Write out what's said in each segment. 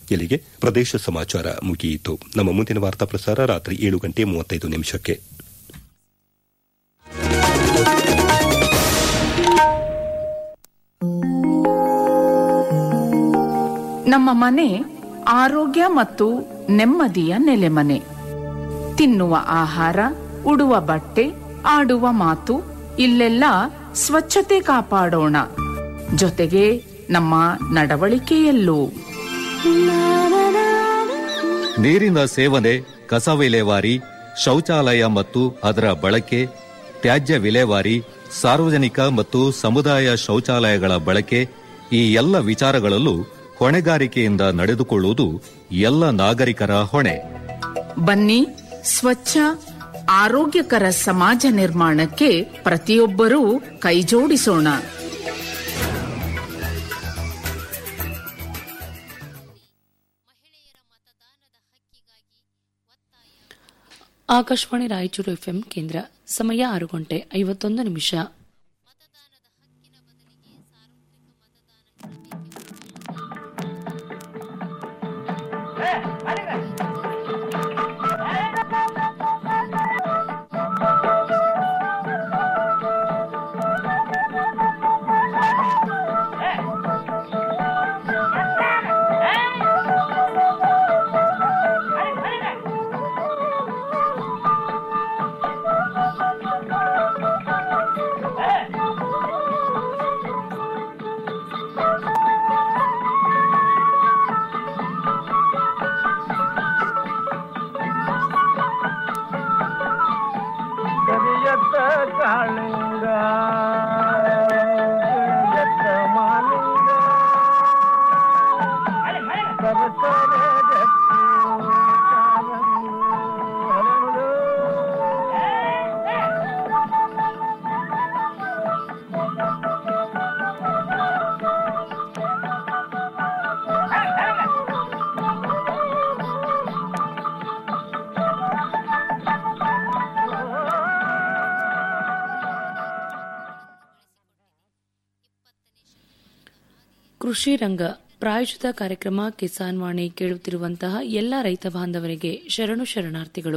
ಇಲ್ಲಿಗೆ ಪ್ರದೇಶ ಸಮಾಚಾರ ಮುಗಿಯಿತು ನಮ್ಮ ಮುಂದಿನ ವಾರ್ತಾ ಪ್ರಸಾರ ರಾತ್ರಿ ಏಳು ಗಂಟೆ ಮೂವತ್ತೈದು ನಿಮಿಷಕ್ಕೆ ನಮ್ಮ ಮನೆ ಆರೋಗ್ಯ ಮತ್ತು ನೆಮ್ಮದಿಯ ನೆಲೆಮನೆ ತಿನ್ನುವ ಆಹಾರ ಉಡುವ ಬಟ್ಟೆ ಆಡುವ ಮಾತು ಇಲ್ಲೆಲ್ಲ ಸ್ವಚ್ಛತೆ ಕಾಪಾಡೋಣ ಜೊತೆಗೆ ನಮ್ಮ ನಡವಳಿಕೆಯಲ್ಲೂ ನೀರಿನ ಸೇವನೆ ಕಸ ವಿಲೇವಾರಿ ಶೌಚಾಲಯ ಮತ್ತು ಅದರ ಬಳಕೆ ತ್ಯಾಜ್ಯ ವಿಲೇವಾರಿ ಸಾರ್ವಜನಿಕ ಮತ್ತು ಸಮುದಾಯ ಶೌಚಾಲಯಗಳ ಬಳಕೆ ಈ ಎಲ್ಲ ವಿಚಾರಗಳಲ್ಲೂ ಹೊಣೆಗಾರಿಕೆಯಿಂದ ನಡೆದುಕೊಳ್ಳುವುದು ಎಲ್ಲ ನಾಗರಿಕರ ಹೊಣೆ ಬನ್ನಿ ಸ್ವಚ್ಛ ಆರೋಗ್ಯಕರ ಸಮಾಜ ನಿರ್ಮಾಣಕ್ಕೆ ಪ್ರತಿಯೊಬ್ಬರೂ ಕೈಜೋಡಿಸೋಣ ಆಕಾಶವಾಣಿ ರಾಯಚೂರು ಎಫ್ಎಂ ಕೇಂದ್ರ ಸಮಯ ಆರು ಗಂಟೆ ಐವತ್ತೊಂದು ನಿಮಿಷ ಕರಿಯತ್ತ ಕಾಳಿಂಗ ಕರಿಯತ್ತ ಮಾಲಿಂಗ ಕರಕರೆ ಜತ್ತು ಕಾಲಂದು ಹರಳು. ಕೃಷಿ ರಂಗ ಪ್ರಾಯೋಜಿತ ಕಾರ್ಯಕ್ರಮ ಕಿಸಾನ್ ವಾಣಿ ಕೇಳುತ್ತಿರುವಂತಹ ಎಲ್ಲ ರೈತ ಬಾಂಧವರಿಗೆ ಶರಣು ಶರಣಾರ್ಥಿಗಳು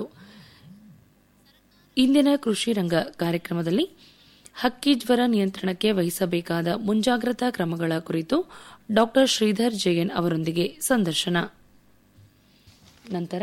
ಇಂದಿನ ಕೃಷಿ ರಂಗ ಕಾರ್ಯಕ್ರಮದಲ್ಲಿ ಹಕ್ಕಿ ಜ್ವರ ನಿಯಂತ್ರಣಕ್ಕೆ ವಹಿಸಬೇಕಾದ ಮುಂಜಾಗ್ರತಾ ಕ್ರಮಗಳ ಕುರಿತು ಡಾ ಶ್ರೀಧರ್ ಜಯನ್ ಅವರೊಂದಿಗೆ ಸಂದರ್ಶನ ನಂತರ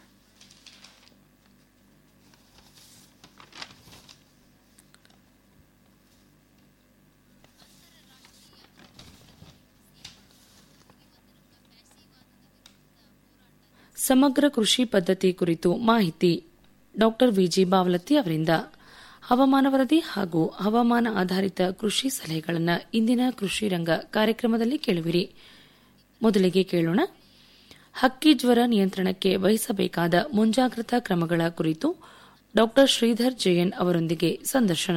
ಸಮಗ್ರ ಕೃಷಿ ಪದ್ಧತಿ ಕುರಿತು ಮಾಹಿತಿ ಡಾಕ್ಟರ್ ವಿಜಿ ಬಾವಲತ್ತಿ ಅವರಿಂದ ಹವಾಮಾನ ವರದಿ ಹಾಗೂ ಹವಾಮಾನ ಆಧಾರಿತ ಕೃಷಿ ಸಲಹೆಗಳನ್ನು ಇಂದಿನ ಕೃಷಿ ರಂಗ ಕಾರ್ಯಕ್ರಮದಲ್ಲಿ ಕೇಳುವಿರಿ ಮೊದಲಿಗೆ ಕೇಳೋಣ ಹಕ್ಕಿ ಜ್ವರ ನಿಯಂತ್ರಣಕ್ಕೆ ವಹಿಸಬೇಕಾದ ಮುಂಜಾಗ್ರತಾ ಕ್ರಮಗಳ ಕುರಿತು ಡಾಕ್ಟರ್ ಶ್ರೀಧರ್ ಜಯನ್ ಅವರೊಂದಿಗೆ ಸಂದರ್ಶನ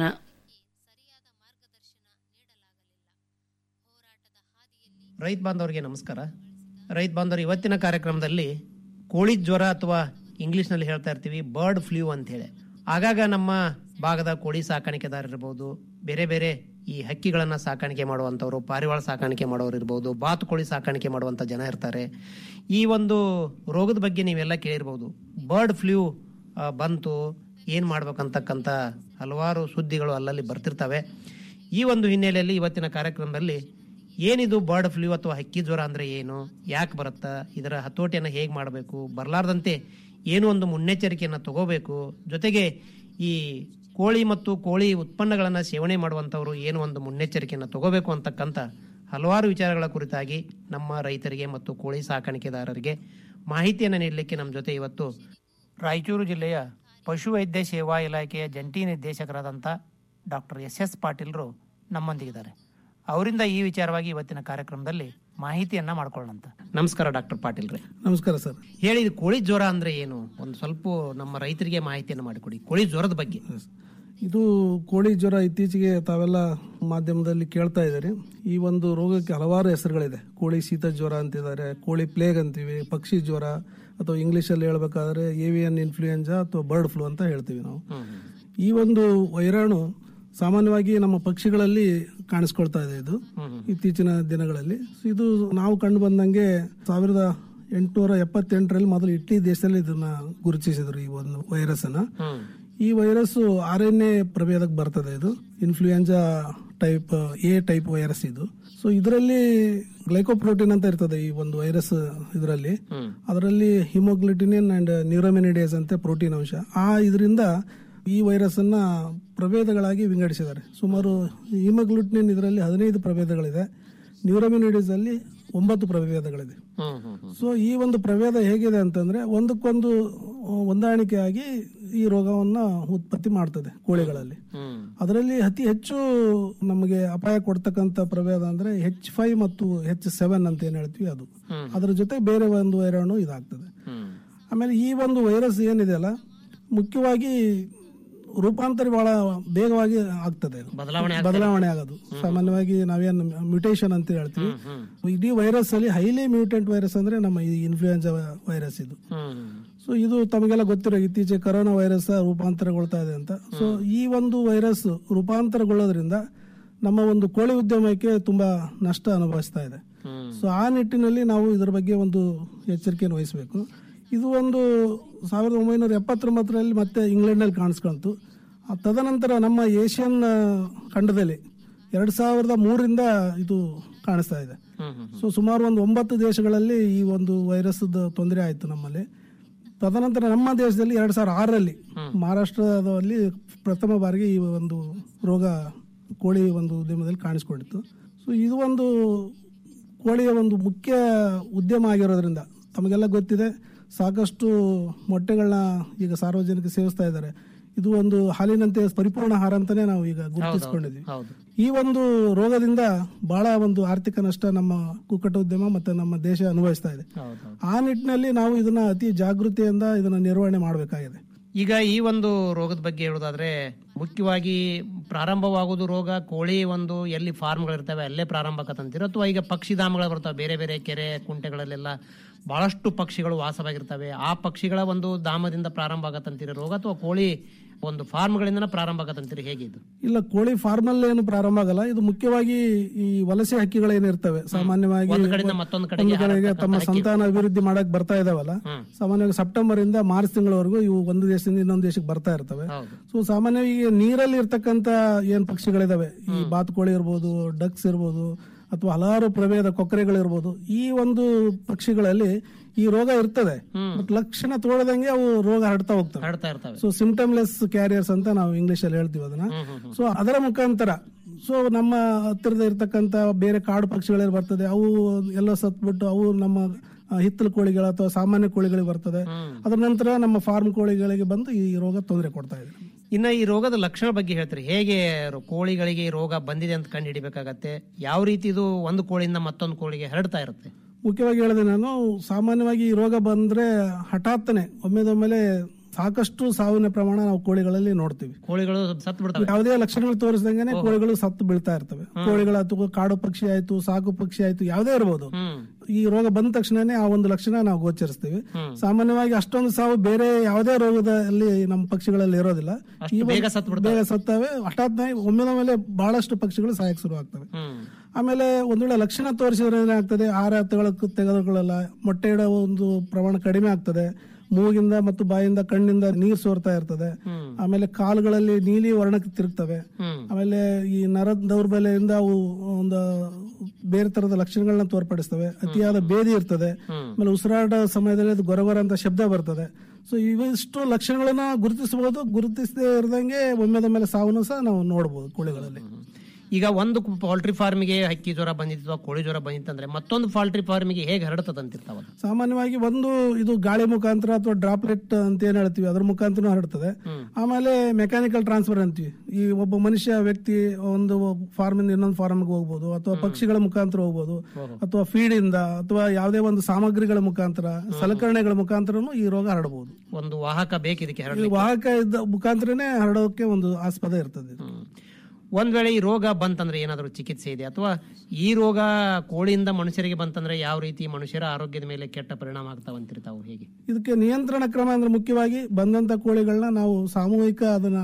ರೈತ ಬಾಂಧವರಿಗೆ ನಮಸ್ಕಾರ ರೈತ ಬಾಂಧವರು ಇವತ್ತಿನ ಕಾರ್ಯಕ್ರಮದಲ್ಲಿ ಕೋಳಿ ಜ್ವರ ಅಥವಾ ಇಂಗ್ಲಿಷ್ನಲ್ಲಿ ಹೇಳ್ತಾ ಇರ್ತೀವಿ ಬರ್ಡ್ ಫ್ಲೂ ಅಂತ ಹೇಳಿ ಆಗಾಗ ನಮ್ಮ ಭಾಗದ ಕೋಳಿ ಸಾಕಾಣಿಕೆದಾರ ಇರ್ಬೋದು ಬೇರೆ ಬೇರೆ ಈ ಹಕ್ಕಿಗಳನ್ನ ಸಾಕಾಣಿಕೆ ಮಾಡುವಂಥವ್ರು ಪಾರಿವಾಳ ಸಾಕಾಣಿಕೆ ಮಾಡೋರು ಇರ್ಬೋದು ಬಾತುಕೋಳಿ ಸಾಕಾಣಿಕೆ ಮಾಡುವಂಥ ಜನ ಇರ್ತಾರೆ ಈ ಒಂದು ರೋಗದ ಬಗ್ಗೆ ನೀವೆಲ್ಲ ಕೇಳಿರ್ಬೋದು ಬರ್ಡ್ ಫ್ಲೂ ಬಂತು ಏನು ಮಾಡ್ಬೇಕಂತಕ್ಕಂಥ ಹಲವಾರು ಸುದ್ದಿಗಳು ಅಲ್ಲಲ್ಲಿ ಬರ್ತಿರ್ತವೆ ಈ ಒಂದು ಹಿನ್ನೆಲೆಯಲ್ಲಿ ಇವತ್ತಿನ ಕಾರ್ಯಕ್ರಮದಲ್ಲಿ ಏನಿದು ಬರ್ಡ್ ಫ್ಲೂ ಅಥವಾ ಹಕ್ಕಿ ಜ್ವರ ಅಂದ್ರೆ ಏನು ಯಾಕೆ ಬರುತ್ತಾ ಇದರ ಹತೋಟಿಯನ್ನು ಹೇಗೆ ಮಾಡಬೇಕು ಬರಲಾರ್ದಂತೆ ಏನು ಒಂದು ಮುನ್ನೆಚ್ಚರಿಕೆಯನ್ನು ತಗೋಬೇಕು ಜೊತೆಗೆ ಈ ಕೋಳಿ ಮತ್ತು ಕೋಳಿ ಉತ್ಪನ್ನಗಳನ್ನು ಸೇವನೆ ಮಾಡುವಂಥವ್ರು ಏನು ಒಂದು ಮುನ್ನೆಚ್ಚರಿಕೆಯನ್ನು ತಗೋಬೇಕು ಅಂತಕ್ಕಂಥ ಹಲವಾರು ವಿಚಾರಗಳ ಕುರಿತಾಗಿ ನಮ್ಮ ರೈತರಿಗೆ ಮತ್ತು ಕೋಳಿ ಸಾಕಾಣಿಕೆದಾರರಿಗೆ ಮಾಹಿತಿಯನ್ನು ನೀಡಲಿಕ್ಕೆ ನಮ್ಮ ಜೊತೆ ಇವತ್ತು ರಾಯಚೂರು ಜಿಲ್ಲೆಯ ಪಶುವೈದ್ಯ ಸೇವಾ ಇಲಾಖೆಯ ಜಂಟಿ ನಿರ್ದೇಶಕರಾದಂಥ ಡಾಕ್ಟರ್ ಎಸ್ ಎಸ್ ಪಾಟೀಲ್ರು ನಮ್ಮೊಂದಿಗಿದ್ದಾರೆ ಅವರಿಂದ ಈ ವಿಚಾರವಾಗಿ ಇವತ್ತಿನ ಕಾರ್ಯಕ್ರಮದಲ್ಲಿ ಮಾಹಿತಿಯನ್ನ ಮಾಡ್ಕೊಳ್ಳೋಣ ನಮಸ್ಕಾರ ಡಾಕ್ಟರ್ ಪಾಟೀಲ್ ರೇ ನಮಸ್ಕಾರ ಸರ್ ಹೇಳಿ ಇದು ಕೋಳಿ ಜ್ವರ ಅಂದ್ರೆ ಏನು ಒಂದು ಸ್ವಲ್ಪ ನಮ್ಮ ರೈತರಿಗೆ ಮಾಹಿತಿಯನ್ನು ಮಾಡಿಕೊಡಿ ಕೋಳಿ ಜ್ವರದ ಬಗ್ಗೆ ಇದು ಕೋಳಿ ಜ್ವರ ಇತ್ತೀಚೆಗೆ ತಾವೆಲ್ಲ ಮಾಧ್ಯಮದಲ್ಲಿ ಕೇಳ್ತಾ ಇದ್ದಾರೆ ಈ ಒಂದು ರೋಗಕ್ಕೆ ಹಲವಾರು ಹೆಸರುಗಳಿದೆ ಕೋಳಿ ಶೀತ ಜ್ವರ ಅಂತಿದ್ದಾರೆ ಕೋಳಿ ಪ್ಲೇಗ್ ಅಂತೀವಿ ಪಕ್ಷಿ ಜ್ವರ ಅಥವಾ ಇಂಗ್ಲಿಷಲ್ಲಿ ಹೇಳ್ಬೇಕಾದ್ರೆ ಏವಿಯನ್ ಇನ್ಫ್ಲೂಯೆನ್ಸಾ ಅಥವಾ ಬರ್ಡ್ ಫ್ಲೂ ಅಂತ ಹೇಳ್ತೀವಿ ನಾವು ಈ ಒಂದು ವೈರಾಣು ಸಾಮಾನ್ಯವಾಗಿ ನಮ್ಮ ಪಕ್ಷಿಗಳಲ್ಲಿ ಕಾಣಿಸ್ಕೊಳ್ತಾ ಇದೆ ಇದು ಇತ್ತೀಚಿನ ದಿನಗಳಲ್ಲಿ ಇದು ನಾವು ಕಂಡು ಬಂದಂಗೆ ಸಾವಿರದ ಎಂಟುನೂರ ಎಪ್ಪತ್ತೆಂಟರಲ್ಲಿ ಮೊದಲು ಇಟಲಿ ದೇಶದಲ್ಲಿ ಇದನ್ನ ಗುರುತಿಸಿದ್ರು ಈ ಒಂದು ವೈರಸ್ ಅನ್ನ ಈ ವೈರಸ್ ಆರ್ ಎನ್ ಎ ಪ್ರಭೇದಕ್ಕೆ ಬರ್ತದೆ ಇದು influenza type A type virus ಇದು ಸೊ ಇದರಲ್ಲಿ ಗ್ಲೈಕೋಪ್ರೋಟೀನ್ ಅಂತ ಇರ್ತದೆ ಈ ಒಂದು ವೈರಸ್ ಇದರಲ್ಲಿ ಅದರಲ್ಲಿ ಹಿಮೋಗ್ಲಿಟಿನಿನ್ ಅಂಡ್ ನ್ಯೂರೋಮಿನಿಡೇಸ್ ಅಂತ ಪ್ರೋಟೀನ್ ಅಂಶ ಆ ಇದರಿಂದ ಈ ವೈರಸ್ ಅನ್ನ ಪ್ರಭೇದಗಳಾಗಿ ವಿಂಗಡಿಸಿದ್ದಾರೆ ಸುಮಾರು ಹಿಮೋಗ್ಲುಟಿನಿನ್ ಇದರಲ್ಲಿ ಹದಿನೈದು ಪ್ರಭೇದಗಳಿದೆ ನ್ಯೂರೋಮಿನಿಡೇಸ್ ಅಲ್ಲಿ ಒಂಬತ್ತು ಪ್ರಭೇದಗಳಿದೆ ಸೊ ಈ ಒಂದು ಪ್ರಭೇದ ಹೇಗಿದೆ ಅಂತಂದ್ರೆ ಒಂದಕ್ಕೊಂದು ಹೊಂದಾಣಿಕೆಯಾಗಿ ಈ ರೋಗವನ್ನ ಉತ್ಪತ್ತಿ ಮಾಡ್ತದೆ ಕೋಳಿಗಳಲ್ಲಿ ಅದರಲ್ಲಿ ಅತಿ ಹೆಚ್ಚು ನಮಗೆ ಅಪಾಯ ಕೊಡ್ತಕ್ಕಂತ ಪ್ರಭೇದ ಅಂದ್ರೆ ಹೆಚ್ ಫೈವ್ ಮತ್ತು ಹೆಚ್ ಸೆವೆನ್ ಅಂತ ಏನ್ ಹೇಳ್ತೀವಿ ಅದು ಅದರ ಜೊತೆ ಬೇರೆ ಒಂದು ವೈರಾಣು ಇದಾಗ್ತದೆ ಆಮೇಲೆ ಈ ಒಂದು ವೈರಸ್ ಏನಿದೆ ಅಲ್ಲ ಮುಖ್ಯವಾಗಿ ರೂಪಾಂತರ ಬಹಳ ಬೇಗವಾಗಿ ಆಗ್ತದೆ ಇದು. ಬದಲಾವಣೆ ಆಗೋದು ಸಾಮಾನ್ಯವಾಗಿ ನಾವೇನು ಮ್ಯೂಟೇಷನ್ ಅಂತ ಹೇಳ್ತೀವಿ ಇಡೀ ವೈರಸ್ ಅಲ್ಲಿ ಹೈಲಿ ಮ್ಯೂಟೆಂಟ್ ವೈರಸ್ ಅಂದ್ರೆ ನಮ್ಮ ಈ ಇನ್ಫ್ಲೂಯೆನ್ಸಾ ವೈರಸ್ ಇದು ಸೊ ಇದು ತಮಗೆಲ್ಲ ಗೊತ್ತಿರೋ ಇತ್ತೀಚೆಗೆ ಕರೋನಾ ವೈರಸ್ ರೂಪಾಂತರಗೊಳ್ತಾ ಇದೆ ಅಂತ ಸೊ ಈ ಒಂದು ವೈರಸ್ ರೂಪಾಂತರಗೊಳ್ಳೋದ್ರಿಂದ ನಮ್ಮ ಒಂದು ಕೋಳಿ ಉದ್ಯಮಕ್ಕೆ ತುಂಬಾ ನಷ್ಟ ಅನುಭವಿಸ್ತಾ ಇದೆ ಸೊ ಆ ನಿಟ್ಟಿನಲ್ಲಿ ನಾವು ಇದರ ಬಗ್ಗೆ ಒಂದು ಎಚ್ಚರಿಕೆಯನ್ನು ವಹಿಸಬೇಕು ಇದು ಒಂದು ಸಾವಿರದ ಒಂಬೈನೂರ ಎಪ್ಪತ್ತೊಂಬತ್ತರಲ್ಲಿ ಮತ್ತೆ ಇಂಗ್ಲೆಂಡ್ನಲ್ಲಿ ಕಾಣಿಸ್ಕೊಂತು ಆ ತದನಂತರ ನಮ್ಮ ಏಷ್ಯನ್ ಆ, ಖಂಡದಲ್ಲಿ ಎರಡ್ ಸಾವಿರದ ಮೂರರಿಂದ ಇದು ಕಾಣಿಸ್ತಾ ಇದೆ ಸೊ ಸುಮಾರು ಒಂದು ಒಂಬತ್ತು ದೇಶಗಳಲ್ಲಿ ಈ ಒಂದು ವೈರಸ್ ತೊಂದರೆ ಆಯ್ತು ನಮ್ಮಲ್ಲಿ ತದನಂತರ ನಮ್ಮ ದೇಶದಲ್ಲಿ ಎರಡ್ ಸಾವಿರದ ಆರರಲ್ಲಿ ಮಹಾರಾಷ್ಟ್ರದಲ್ಲಿ ಪ್ರಥಮ ಬಾರಿಗೆ ಈ ಒಂದು ರೋಗ ಕೋಳಿ ಒಂದು ಉದ್ಯಮದಲ್ಲಿ ಕಾಣಿಸ್ಕೊಂಡಿತ್ತು ಸೊ ಇದು ಒಂದು ಕೋಳಿಯ ಒಂದು ಮುಖ್ಯ ಉದ್ಯಮ ಆಗಿರೋದ್ರಿಂದ ತಮಗೆಲ್ಲ ಗೊತ್ತಿದೆ ಸಾಕಷ್ಟು ಮೊಟ್ಟೆಗಳನ್ನ ಈಗ ಸಾರ್ವಜನಿಕ ಸೇವಿಸ್ತಾ ಇದ್ದಾರೆ ಇದು ಒಂದು ಹಾಲಿನಂತೆ ಪರಿಪೂರ್ಣ ಆಹಾರ ಅಂತಾನೆ ನಾವು ಈಗ ಗುರುತಿಸ್ಕೊಂಡಿದ್ವಿ ಈ ಒಂದು ರೋಗದಿಂದ ಬಹಳ ಒಂದು ಆರ್ಥಿಕ ನಷ್ಟ ನಮ್ಮ ಕುಕ್ಕಟ ಉದ್ಯಮ ಮತ್ತೆ ನಮ್ಮ ದೇಶ ಅನುಭವಿಸ್ತಾ ಇದೆ ಆ ನಿಟ್ಟಿನಲ್ಲಿ ನಾವು ಇದನ್ನ ಅತಿ ಜಾಗೃತಿಯಿಂದ ಇದನ್ನ ನಿರ್ವಹಣೆ ಮಾಡಬೇಕಾಗಿದೆ ಈಗ ಈ ಒಂದು ರೋಗದ ಬಗ್ಗೆ ಹೇಳೋದಾದ್ರೆ ಮುಖ್ಯವಾಗಿ ಪ್ರಾರಂಭವಾಗುವುದು ರೋಗ ಕೋಳಿ ಒಂದು ಎಲ್ಲಿ ಫಾರ್ಮ್ಗಳಿರ್ತವೆ ಅಲ್ಲೇ ಪ್ರಾರಂಭ ಆಕತ್ತಂತೀರ ಅಥವಾ ಈಗ ಪಕ್ಷಿಧಾಮಗಳು ಬರ್ತವೆ ಬೇರೆ ಬೇರೆ ಕೆರೆ ಕುಂಟೆಗಳಲ್ಲೆಲ್ಲ ಬಹಳಷ್ಟು ಪಕ್ಷಿಗಳು ವಾಸವಾಗಿರ್ತವೆ ಆ ಪಕ್ಷಿಗಳ ಒಂದು ಧಾಮದಿಂದ ಪ್ರಾರಂಭ ಆಗತ್ತಂತೀರ ರೋಗ ಅಥವಾ ಕೋಳಿ ಒಂದು ಫಾರ್ಮ್ಗಳಿಂದ ಪ್ರಾರಂಭ ಆಗತ್ತಂತೀರಿ ಹೇಗಿದ್ದು ಇಲ್ಲ ಕೋಳಿ ಫಾರ್ಮ್ ಅಲ್ಲಿ ಏನು ಪ್ರಾರಂಭ ಆಗಲ್ಲ ಇದು ಮುಖ್ಯವಾಗಿ ಈ ವಲಸೆ ಹಕ್ಕಿಗಳೇನಿರ್ತವೆ ಸಾಮಾನ್ಯವಾಗಿ ಒಂದು ಕಡೆಯಿಂದ ಮತ್ತೊಂದು ಕಡೆಗೆ ಒಂದು ಕಡೆಗೆ ತಮ್ಮ ಸಂತಾನ ಅಭಿವೃದ್ಧಿ ಮಾಡಕ್ ಬರ್ತಾ ಇದಾವಲ್ಲ ಸಾಮಾನ್ಯವಾಗಿ ಸೆಪ್ಟೆಂಬರ್ ಇಂದ ಮಾರ್ಚ್ ತಿಂಗಳವರೆಗೂ ಇವು ಒಂದು ದೇಶದಿಂದ ಇನ್ನೊಂದು ದೇಶಕ್ಕೆ ಬರ್ತಾ ಇರ್ತವೆ ಸೊ ಸಾಮಾನ್ಯವಾಗಿ ಈಗ ನೀರಲ್ಲಿ ಇರ್ತಕ್ಕಂತ ಏನ್ ಪಕ್ಷಿಗಳಿದಾವೆ ಈ ಬಾತುಕೋಳಿ ಇರ್ಬೋದು ಡಕ್ಸ್ ಇರ್ಬೋದು ಅಥವಾ ಹಲವಾರು ಪ್ರಭೇದ ಕೊಕ್ಕರೆಗಳಿರ್ಬೋದು ಈ ಒಂದು ಪಕ್ಷಿಗಳಲ್ಲಿ ಈ ರೋಗ ಇರ್ತದೆ ಬಟ್ ಲಕ್ಷಣ ತೋಳದಂಗೆ ಅವು ರೋಗ ಹರಡ್ತಾ ಹೋಗ್ತವೆ ಹರಡ್ತಾ ಇರ್ತವೆ ಸೊ ಸಿಂಪ್ಟಮ್ಲೆಸ್ ಕ್ಯಾರಿಯರ್ಸ್ ಅಂತ ನಾವು ಇಂಗ್ಲಿಷ್ ಅಲ್ಲಿ ಹೇಳ್ತೀವಿ ಅದನ್ನ ಸೊ ಅದರ ಮುಖಾಂತರ ಸೊ ನಮ್ಮ ಹತ್ತಿರದ ಇರ್ತಕ್ಕಂತ ಬೇರೆ ಕಾಡು ಪಕ್ಷಿಗಳಲ್ಲಿ ಬರ್ತದೆ ಅವು ಎಲ್ಲ ಸತ್ಬಿಟ್ಟು ಅವು ನಮ್ಮ ಆ, ಹಿತ್ತಲು ಕೋಳಿಗಳು ಅಥವಾ ಸಾಮಾನ್ಯ ಕೋಳಿಗಳಿಗೆ ಬರ್ತದೆ ಅದರ ನಂತರ ನಮ್ಮ ಫಾರ್ಮ್ ಕೋಳಿಗಳಿಗೆ ಬಂದು ಈ ರೋಗ ತೊಂದರೆ ಕೊಡ್ತಾ ಇದೆ ಇನ್ನ ಈ ರೋಗದ ಲಕ್ಷಣ ಬಗ್ಗೆ ಹೇಳ್ತೀರಿ ಹೇಗೆ ರೋ- ಕೋಳಿಗಳಿಗೆ ಈ ರೋಗ ಬಂದಿದೆ ಅಂತ ಕಂಡು ಹಿಡಿಬೇಕಾಗತ್ತೆ ಯಾವ ರೀತಿ ಇದು ಒಂದು ಕೋಳಿಯಿಂದ ಮತ್ತೊಂದು ಕೋಳಿಗೆ ಹರಡ್ತಾ ಇರುತ್ತೆ ಮುಖ್ಯವಾಗಿ ಹೇಳಿದೆ ನಾನು ಸಾಮಾನ್ಯವಾಗಿ ಈ ರೋಗ ಬಂದ್ರೆ ಹಠಾತ್ತನೆ ಒಮ್ಮೆದೊಮ್ಮೆಲೆ ಸಾಕಷ್ಟು ಸಾವಿನ ಪ್ರಮಾಣ ನಾವು ಕೋಳಿಗಳಲ್ಲಿ ನೋಡ್ತೀವಿ ಕೋಳಿಗಳು ಸತ್ತು ಬಿಡ್ತವೆ ಯಾವುದೇ ಲಕ್ಷಣಗಳು ತೋರಿಸಿದಂಗೆ ಕೋಳಿಗಳು ಸತ್ತು ಬೀಳ್ತಾ ಇರ್ತವೆ ಕೋಳಿಗಳ ಅಥವಾ ಕಾಡು ಪಕ್ಷಿ ಆಯ್ತು ಸಾಕು ಪಕ್ಷಿ ಆಯ್ತು ಯಾವುದೇ ಇರಬಹುದು ಈ ರೋಗ ಬಂದ ತಕ್ಷಣನೇ ಆ ಒಂದು ಲಕ್ಷಣ ನಾವು ಗೋಚರಿಸ್ತೀವಿ ಸಾಮಾನ್ಯವಾಗಿ ಅಷ್ಟೊಂದು ಸಾವು ಬೇರೆ ಯಾವುದೇ ರೋಗದಲ್ಲಿ ನಮ್ಮ ಪಕ್ಷಿಗಳಲ್ಲಿ ಇರೋದಿಲ್ಲ ಈ ಒಂದು- ಬೇಗ ಸತ್ತು ಬೇಗ ಸತ್ತವೆ ಹಠಾತ್ ಒಮ್ಮೆದ ಮೇಲೆ ಬಹಳಷ್ಟು ಪಕ್ಷಿಗಳು ಸಾಯಕ್ ಶುರು ಆಗ್ತವೆ ಆಮೇಲೆ ಒಂದ್ ವೇಳೆ ಲಕ್ಷಣ ತೋರಿಸಿದ್ರೆ ಏನಾಗ್ತದೆ ಆಹಾರ ತೆಗೆದು ತೆಗೆದುಕೊಳ್ಳಲ್ಲ ಮೊಟ್ಟೆ ಇಡೋ ಒಂದು ಪ್ರಮಾಣ ಕಡಿಮೆ ಆಗ್ತದೆ ಮೂಗಿಂದ ಮತ್ತು ಬಾಯಿಂದ ಕಣ್ಣಿಂದ ನೀರು ಸೋರ್ತಾ ಇರ್ತದೆ ಆಮೇಲೆ ಕಾಲುಗಳಲ್ಲಿ ನೀಲಿ ವರ್ಣಕ್ಕೆ ತಿರುಗ್ತವೆ ಆಮೇಲೆ ಈ ನರ ದೌರ್ಬಲ್ಯದಿಂದ ಅವು ಒಂದು ಬೇರೆ ತರದ ಲಕ್ಷಣಗಳನ್ನ ತೋರ್ಪಡಿಸ್ತವೆ ಅತಿಯಾದ ಬೇದಿ ಇರ್ತದೆ ಆಮೇಲೆ ಉಸಿರಾಟ ಸಮಯದಲ್ಲಿ ಅದು ಗೊರಗೊರ ಅಂತ ಶಬ್ದ ಬರ್ತದೆ ಸೊ ಇವಿಷ್ಟು ಲಕ್ಷಣಗಳನ್ನ ಗುರುತಿಸಬಹುದು ಗುರುತಿಸದೇ ಇರದಂಗೆ ಒಮ್ಮೆದ ಮೇಲೆ ಸಾವನ್ನು ಸಹ ನಾವು ನೋಡಬಹುದು ಕೋಳಿಗಳಲ್ಲಿ ಈಗ ಒಂದು ಪೌಲ್ಟ್ರಿ ಫಾರ್ಮಿಗೆ ಹಕ್ಕಿ ಜ್ವರ ಬಂದಿತ್ತು ಅಥವಾ ಕೋಳಿ ಜ್ವರ ಬಂದಿತ್ತಂದ್ರೆ ಮತ್ತೊಂದು ಪೌಲ್ಟ್ರಿ ಫಾರ್ಮಿಗೆ ಹೇಗೆ ಹರಡ್ತದಂತಿರ್ತಾವ ಸಾಮಾನ್ಯವಾಗಿ ಒಂದು ಇದು ಗಾಳಿ ಮುಖಾಂತರ ಅಥವಾ ಡ್ರಾಪ್ಲೆಟ್ ಅಂತ ಏನ್ ಹೇಳ್ತೀವಿ ಅದ್ರ ಮುಖಾಂತರ ಹರಡ್ತದೆ ಆಮೇಲೆ ಮೆಕ್ಯಾನಿಕಲ್ ಟ್ರಾನ್ಸ್ಫರ್ ಅಂತೀವಿ ಈ ಒಬ್ಬ ಮನುಷ್ಯ ವ್ಯಕ್ತಿ ಒಂದು ಫಾರ್ಮ್ ಇಂದ ಇನ್ನೊಂದು ಫಾರ್ಮ್ಗೆ ಹೋಗ್ಬೋದು ಅಥವಾ ಪಕ್ಷಿಗಳ ಮುಖಾಂತರ ಹೋಗ್ಬೋದು ಅಥವಾ ಫೀಡ್ ಇಂದ ಅಥವಾ ಯಾವುದೇ ಒಂದು ಸಾಮಗ್ರಿಗಳ ಮುಖಾಂತರ ಸಲಕರಣೆಗಳ ಮುಖಾಂತರನು ಈ ರೋಗ ಹರಡಬಹುದು ಒಂದು ವಾಹಕ ಬೇಕು ಇದಕ್ಕೆ ಈ ಹರಡ್ಲಿಕ್ಕೆ ವಾಹಕ ಇದ್ದ ಮುಖಾಂತರನೇ ಹರಡೋಕೆ ಒಂದು ಆಸ್ಪದ ಇರ್ತದೆ ಇದು. ಒಂದ್ ವೇಳೆ ಈ ರೋಗ ಬಂತಂದ್ರೆ ಏನಾದರೂ ಚಿಕಿತ್ಸೆ ಇದೆ ಅಥವಾ ಈ ರೋಗ ಕೋಳಿಯಿಂದ ಮನುಷ್ಯರಿಗೆ ಬಂತಂದ್ರೆ ಯಾವ ರೀತಿ ಮನುಷ್ಯರ ಆರೋಗ್ಯದ ಮೇಲೆ ಕೆಟ್ಟ ಪರಿಣಾಮ ಆಗ್ತಾವಂತಿರ್ತಾವು ಹೇಗೆ ಇದಕ್ಕೆ ನಿಯಂತ್ರಣ ಕ್ರಮ ಅಂದ್ರೆ ಮುಖ್ಯವಾಗಿ ಬಂದಂತ ಕೋಳಿಗಳನ್ನ ನಾವು ಸಾಮೂಹಿಕ ಅದನ್ನ